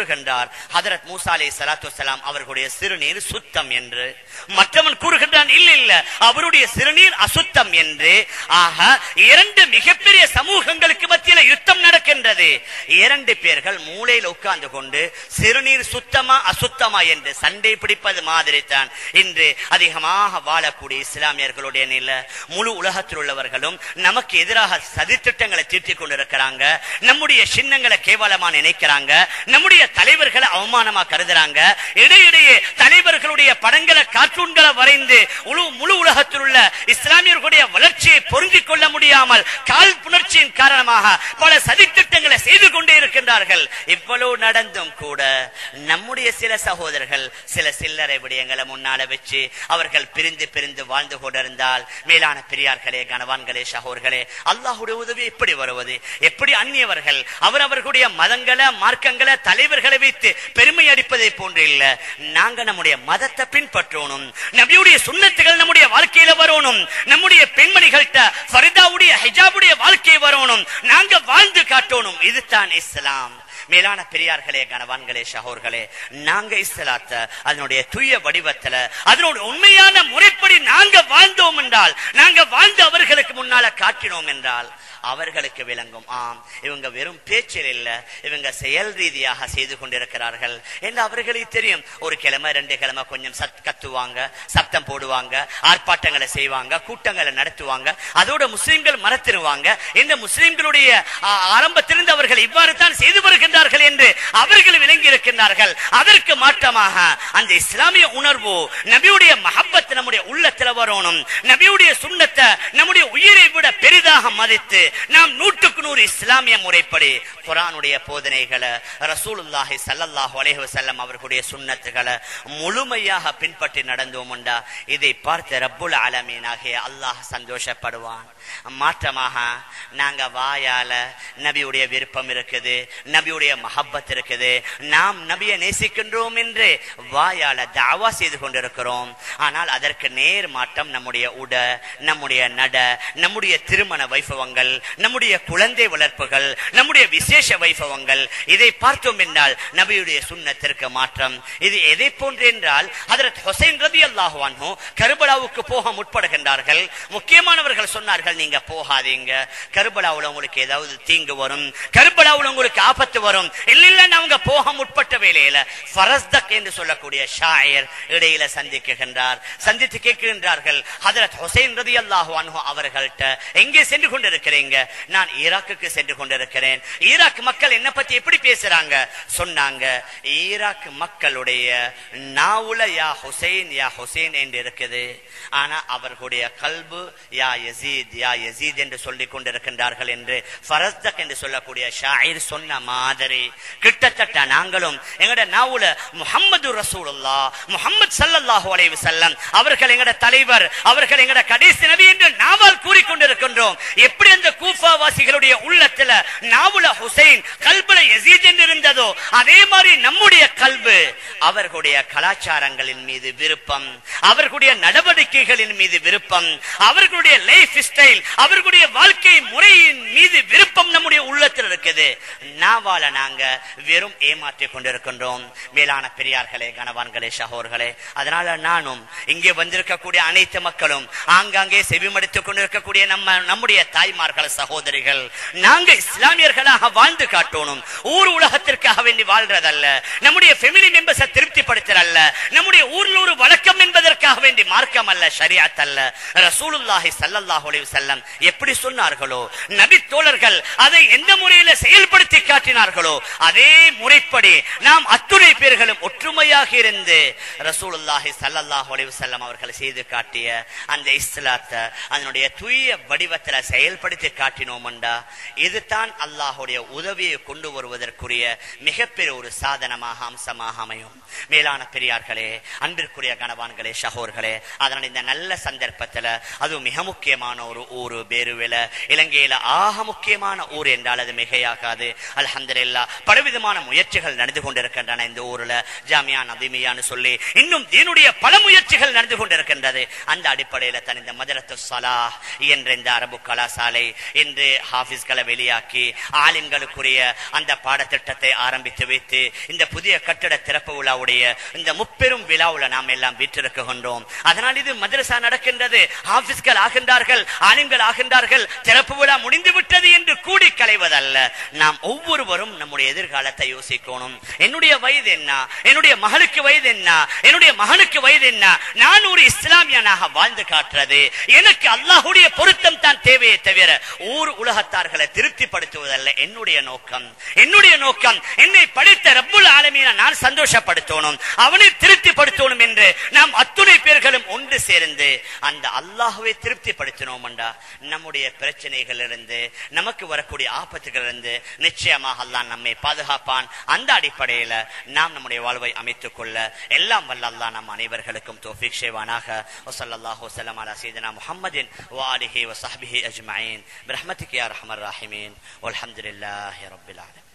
கூறுகின்றார் ஹதரத் மூசா அலை சலாத்து வசலாம் அவர்களுடைய சிறுநீர் சுத்தம் என்று மற்றவன் கூறுகின்றான் இல்ல இல்ல அவருடைய சிறுநீர் அசுத்தம் என்று ஆக இரண்டு மிகப்பெரிய சமூகங்களுக்கு மத்தியில யுத்தம் நடக்கின்றது இரண்டு பேர்கள் மூளையில் உட்கார்ந்து கொண்டு சிறுநீர் சுத்தமா அசுத்தமா என்று சண்டை பிடிப்பது மாதிரி தான் இன்று அதிகமாக வாழக்கூடிய இஸ்லாமியர்களுடைய நில முழு உலகத்தில் உள்ளவர்களும் நமக்கு எதிராக சதித்திட்டங்களை தீர்த்திக் கொண்டிருக்கிறாங்க நம்முடைய சின்னங்களை கேவலமா நினைக்கிறாங்க நம்முடைய தலைவர்களை அவமானமா கருதுறாங்க இடையிடையே தலைவர்களுடைய படங்களை கார்ட்டூன்களை வரைந்து முழு முழு உலகத்தில் உள்ள இஸ்லாமியர்களுடைய வளர்ச்சியை பொருந்திக் கொள்ள முடியாமல் கால் புணர்ச்சியின் காரணமாக பல சதித்திட்டங்களை செய்து கொண்டே இருக்கின்றார்கள் இவ்வளவு நடந்தும் கூட நம்முடைய சில சகோதரர்கள் சில சில்லறை விடயங்களை முன்னால வச்சு அவர்கள் பிரிந்து பிரிந்து வாழ்ந்து கொண்டிருந்தால் மேலான பெரியார்களே கனவான்களே சகோதர்களே அல்லாஹுடைய உதவி எப்படி வருவது எப்படி அந்நியவர்கள் அவரவர்களுடைய மதங்களை மார்க்கங்களை தலைவர்களை வைத்து பெருமை அடிப்பதை போன்று இல்ல நாங்க நம்முடைய மதத்தை பின்பற்றணும் நபியுடைய சுண்ணத்துகள் நம்முடைய வாழ்க்கையில வரணும் நம்முடைய பெண்மணிகள்கிட்ட ஃபரிதாவுடைய ஹிஜாபுடைய வாழ்க்கை வரணும் நாங்க வாழ்ந்து காட்டணும் இதுதான் இஸ்லாம் மேலான பெரியார்களே கனவான்களே சகோர்களே நாங்க இஸ்லாத்த அதனுடைய தூய வடிவத்துல அதனுடைய உண்மையான முறைப்படி நாங்க வாழ்ந்தோம் என்றால் நாங்க வாழ்ந்து அவர்களுக்கு முன்னால காட்டினோம் என்றால் அவர்களுக்கு விளங்கும் ஆம் இவங்க வெறும் பேச்சில் இல்ல இவங்க செயல் ரீதியாக செய்து கொண்டிருக்கிறார்கள் என்று அவர்களுக்கு தெரியும் ஒரு கிழமை ரெண்டு கிழமை கொஞ்சம் சத் கத்துவாங்க சப்தம் போடுவாங்க ஆர்ப்பாட்டங்களை செய்வாங்க கூட்டங்களை நடத்துவாங்க அதோட முஸ்லிம்கள் மறத்திடுவாங்க இந்த முஸ்லிம்களுடைய ஆ, ஆரம்பத்திலிருந்து அவர்கள் இவ்வாறு தான் செய்து வருகின்றார்கள் என்று அவர்கள் விளங்கி இருக்கின்றார்கள் அதற்கு மாற்றமாக அந்த இஸ்லாமிய உணர்வு நபியுடைய மஹப்பத் நம்முடைய உள்ளத்துல வரணும் நபியுடைய சுண்ணத்தை நம்முடைய உயிரை விட பெரிதாக மதித்து நாம் நூற்றுக்கு நூறு இஸ்லாமிய முறைப்படி குரானுடைய போதனைகளை ரசூலுல்லாஹி ஸல்லல்லாஹு அலைஹி வஸல்லம் அவர்களுடைய சுன்னத்துகளை முழுமையாக பின்பற்றி நடந்தோம் உண்டா இதை பார்த்து ரப்புல் ஆலமீன் ஆகிய அல்லாஹ் சந்தோஷப்படுவான் மாற்றமாக நாங்க வாயால நபியுடைய விருப்பம் இருக்குது நபியுடைய மஹப்பத் இருக்குது நாம் நபியை நேசிக்கின்றோம் என்று வாயால தாவா செய்து கொண்டிருக்கிறோம் ஆனால் அதற்கு நேர் மாற்றம் நம்முடைய உட நம்முடைய நட நம்முடைய திருமண வைபவங்கள் நம்முடைய குழந்தை வளர்ப்புகள் நம்முடைய விசேஷ வைபவங்கள் இதை பார்த்தோம் என்றால் நபியுடைய சுண்ணத்திற்கு மாற்றம் இது எதை போன்று என்றால் ஹதரத் ஹுசைன் ரதி அல்லாஹுவான்ஹோ கருபலாவுக்கு போக முற்படுகின்றார்கள் முக்கியமானவர்கள் சொன்னார்கள் நீங்க போகாதீங்க கருபலாவுல உங்களுக்கு ஏதாவது தீங்கு வரும் கருபலாவுல உங்களுக்கு ஆபத்து வரும் இல்ல இல்ல அவங்க போக முற்பட்ட வேலையில ஃபரஸ்தக் என்று சொல்லக்கூடிய ஷாயர் இடையில சந்திக்குகின்றார் சந்தித்து கேட்கின்றார்கள் ஹதரத் ஹுசைன் ரதி அல்லாஹுவான்ஹோ அவர்கள்ட்ட எங்கே சென்று கொண்டிருக்கிறீங்க நான் ஈராக்குக்கு சென்று கொண்டிருக்கிறேன் ஈராக் மக்கள் என்ன பத்தி எப்படி பேசுறாங்க சொன்னாங்க ஈராக் மக்களுடைய நாவுல யா ஹுசைன் யா ஹுசைன் என்று இருக்குது ஆனா அவர்களுடைய கல்பு யா யசீத் யா யசீத் என்று சொல்லிக் கொண்டிருக்கின்றார்கள் என்று ஃபரஸ்தக் என்று சொல்லக்கூடிய ஷாயிர் சொன்ன மாதிரி கிட்டத்தட்ட நாங்களும் எங்கட நாவுல முஹம்மது ரசூலுல்லா முஹம்மது ஸல்லல்லாஹு அலைஹி வஸல்லம் அவர்கள் எங்கட தலைவர் அவர்கள் எங்கட கடைசி நபி என்று நாவால் கூறிக்கொண்டிருக்கின்றோம் எப்படி அந்த கூஃபா வாசிகளுடைய உள்ளத்துல நாவுல ஹுசைன் கல்புல யசீத் என்று இருந்ததோ அதே மாதிரி நம்முடைய கல்பு அவர்களுடைய கலாச்சாரங்களின் மீது விருப்பம் அவர்களுடைய நடவடிக்கைகளின் மீது விருப்பம் அவர்களுடைய லைஃப் ஸ்டைல் அவர்களுடைய வாழ்க்கை முறையின் மீது விருப்பம் நம்முடைய உள்ளத்தில் இருக்குது நாவால நாங்க வெறும் ஏமாற்றிக் கொண்டிருக்கின்றோம் மேலான பெரியார்களே கணவான்களே சகோர்களே அதனால நானும் இங்கே வந்திருக்கக்கூடிய அனைத்து மக்களும் ஆங்காங்கே செவிமடித்துக் கொண்டிருக்கக்கூடிய நம்ம நம்முடைய தாய்மார்கள் சகோதரிகள் நாங்க இஸ்லாமியர்களாக வாழ்ந்து காட்டணும் ஊர் உலகத்திற்காக வேண்டி வாழ்றதல்ல நம்முடைய ஃபெமிலி மெம்பர்ஸை திருப்திப்படுத்தல் நம்முடைய ஊர்ல ஒரு வழக்கம் என்பதற்காக வேண்டி மார்க்கம் அல்ல ஷரியாத் அல்ல ரசூலுல்லாஹி ஸல்லல்லாஹு அலைஹி வஸல்லம் எப்படி சொன்னார்களோ நபி தோழர்கள் அதை எந்த முறையில செயல்படுத்தி காட்டினார்களோ அதே முறைப்படி நாம் அத்துணை பேர்களும் ஒற்றுமையாக இருந்து ரசூலுல்லாஹி ஸல்லல்லாஹு அலைஹி வஸல்லம் அவர்கள் செய்து காட்டிய அந்த இஸ்லாத்தை அதனுடைய தூய வடிவத்துல செயல்படுத்தி காட்டினோம்டா இதுதான் அல்லாஹுடைய உதவியை கொண்டு வருவதற்குரிய மிகப்பெரிய ஒரு சாதனமாக அம்சமாக அமையும் மேலான பெரியார்களே அன்பிற்குரிய கணவான்களே சகோர்களே அதனால் இந்த நல்ல சந்தர்ப்பத்துல அதுவும் மிக முக்கியமான ஒரு ஊரு பேருவில இலங்கையில ஆக முக்கியமான ஊர் என்றால் அது மிகையாகாது அல்ஹம்துலில்லா பலவிதமான முயற்சிகள் நடந்து கொண்டிருக்கின்றன இந்த ஊர்ல ஜாமியா நதிமியான்னு சொல்லி இன்னும் தீனுடைய பல முயற்சிகள் நடந்து கொண்டிருக்கின்றது அந்த அடிப்படையில தன் இந்த மதரத்து சலா என்ற இந்த அரபு கலாசாலை இன்று ஹாபிஸ்களை வெளியாக்கி ஆலிம்களுக்குரிய அந்த பாடத்திட்டத்தை ஆரம்பித்து வைத்து இந்த புதிய கட்டிட திறப்பு விழாவுடைய இந்த முப்பெரும் விழாவுல நாம் எல்லாம் வீற்றிருக்கின்றோம் அதனால் இது மதரசா நடக்கின்றது ஹாபிஸ்கள் ஆகின்றார்கள் ஆலிம்கள் ஆகின்றார்கள் திறப்பு விழா முடிந்து விட்டது என்று கூடி களைவதல்ல நாம் ஒவ்வொருவரும் நம்முடைய எதிர்காலத்தை யோசிக்கணும் என்னுடைய வயது என்ன என்னுடைய மகளுக்கு வயது என்ன என்னுடைய மகனுக்கு வயது என்ன நான் ஒரு இஸ்லாமியனாக வாழ்ந்து காட்டுறது எனக்கு அல்லாஹுடைய பொருத்தம் தான் தேவையே தவிர ஊர் உலகத்தார்களை திருப்திப்படுத்துவதல்ல என்னுடைய நோக்கம் என்னுடைய நோக்கம் என்னை படித்த ரப்புல் ஆலமீன நான் சந்தோஷப்படுத்தணும் அவனை திருப்திப்படுத்தணும் என்று நாம் அத்துணை பேர்களும் ஒன்று சேர்ந்து அந்த அல்லாஹுவை திருப்திப்படுத்தினோம் என்றா நம்முடைய பிரச்சனைகள் இருந்து நமக்கு வரக்கூடிய ஆபத்துகள் இருந்து நிச்சயமாக அல்லாஹ் நம்மை பாதுகாப்பான் அந்த அடிப்படையில நாம் நம்முடைய வாழ்வை அமைத்துக் கொள்ள எல்லாம் வல்ல அல்லாஹ் நம் அனைவர்களுக்கும் தோஃபிக் செய்வானாக வஸல்லல்லாஹு வஸல்லம் அலா சய்யிதினா முஹம்மதின் وآله وصحبه أجمعين برحمتك يا أرحم الراحمين والحمد لله رب العالمين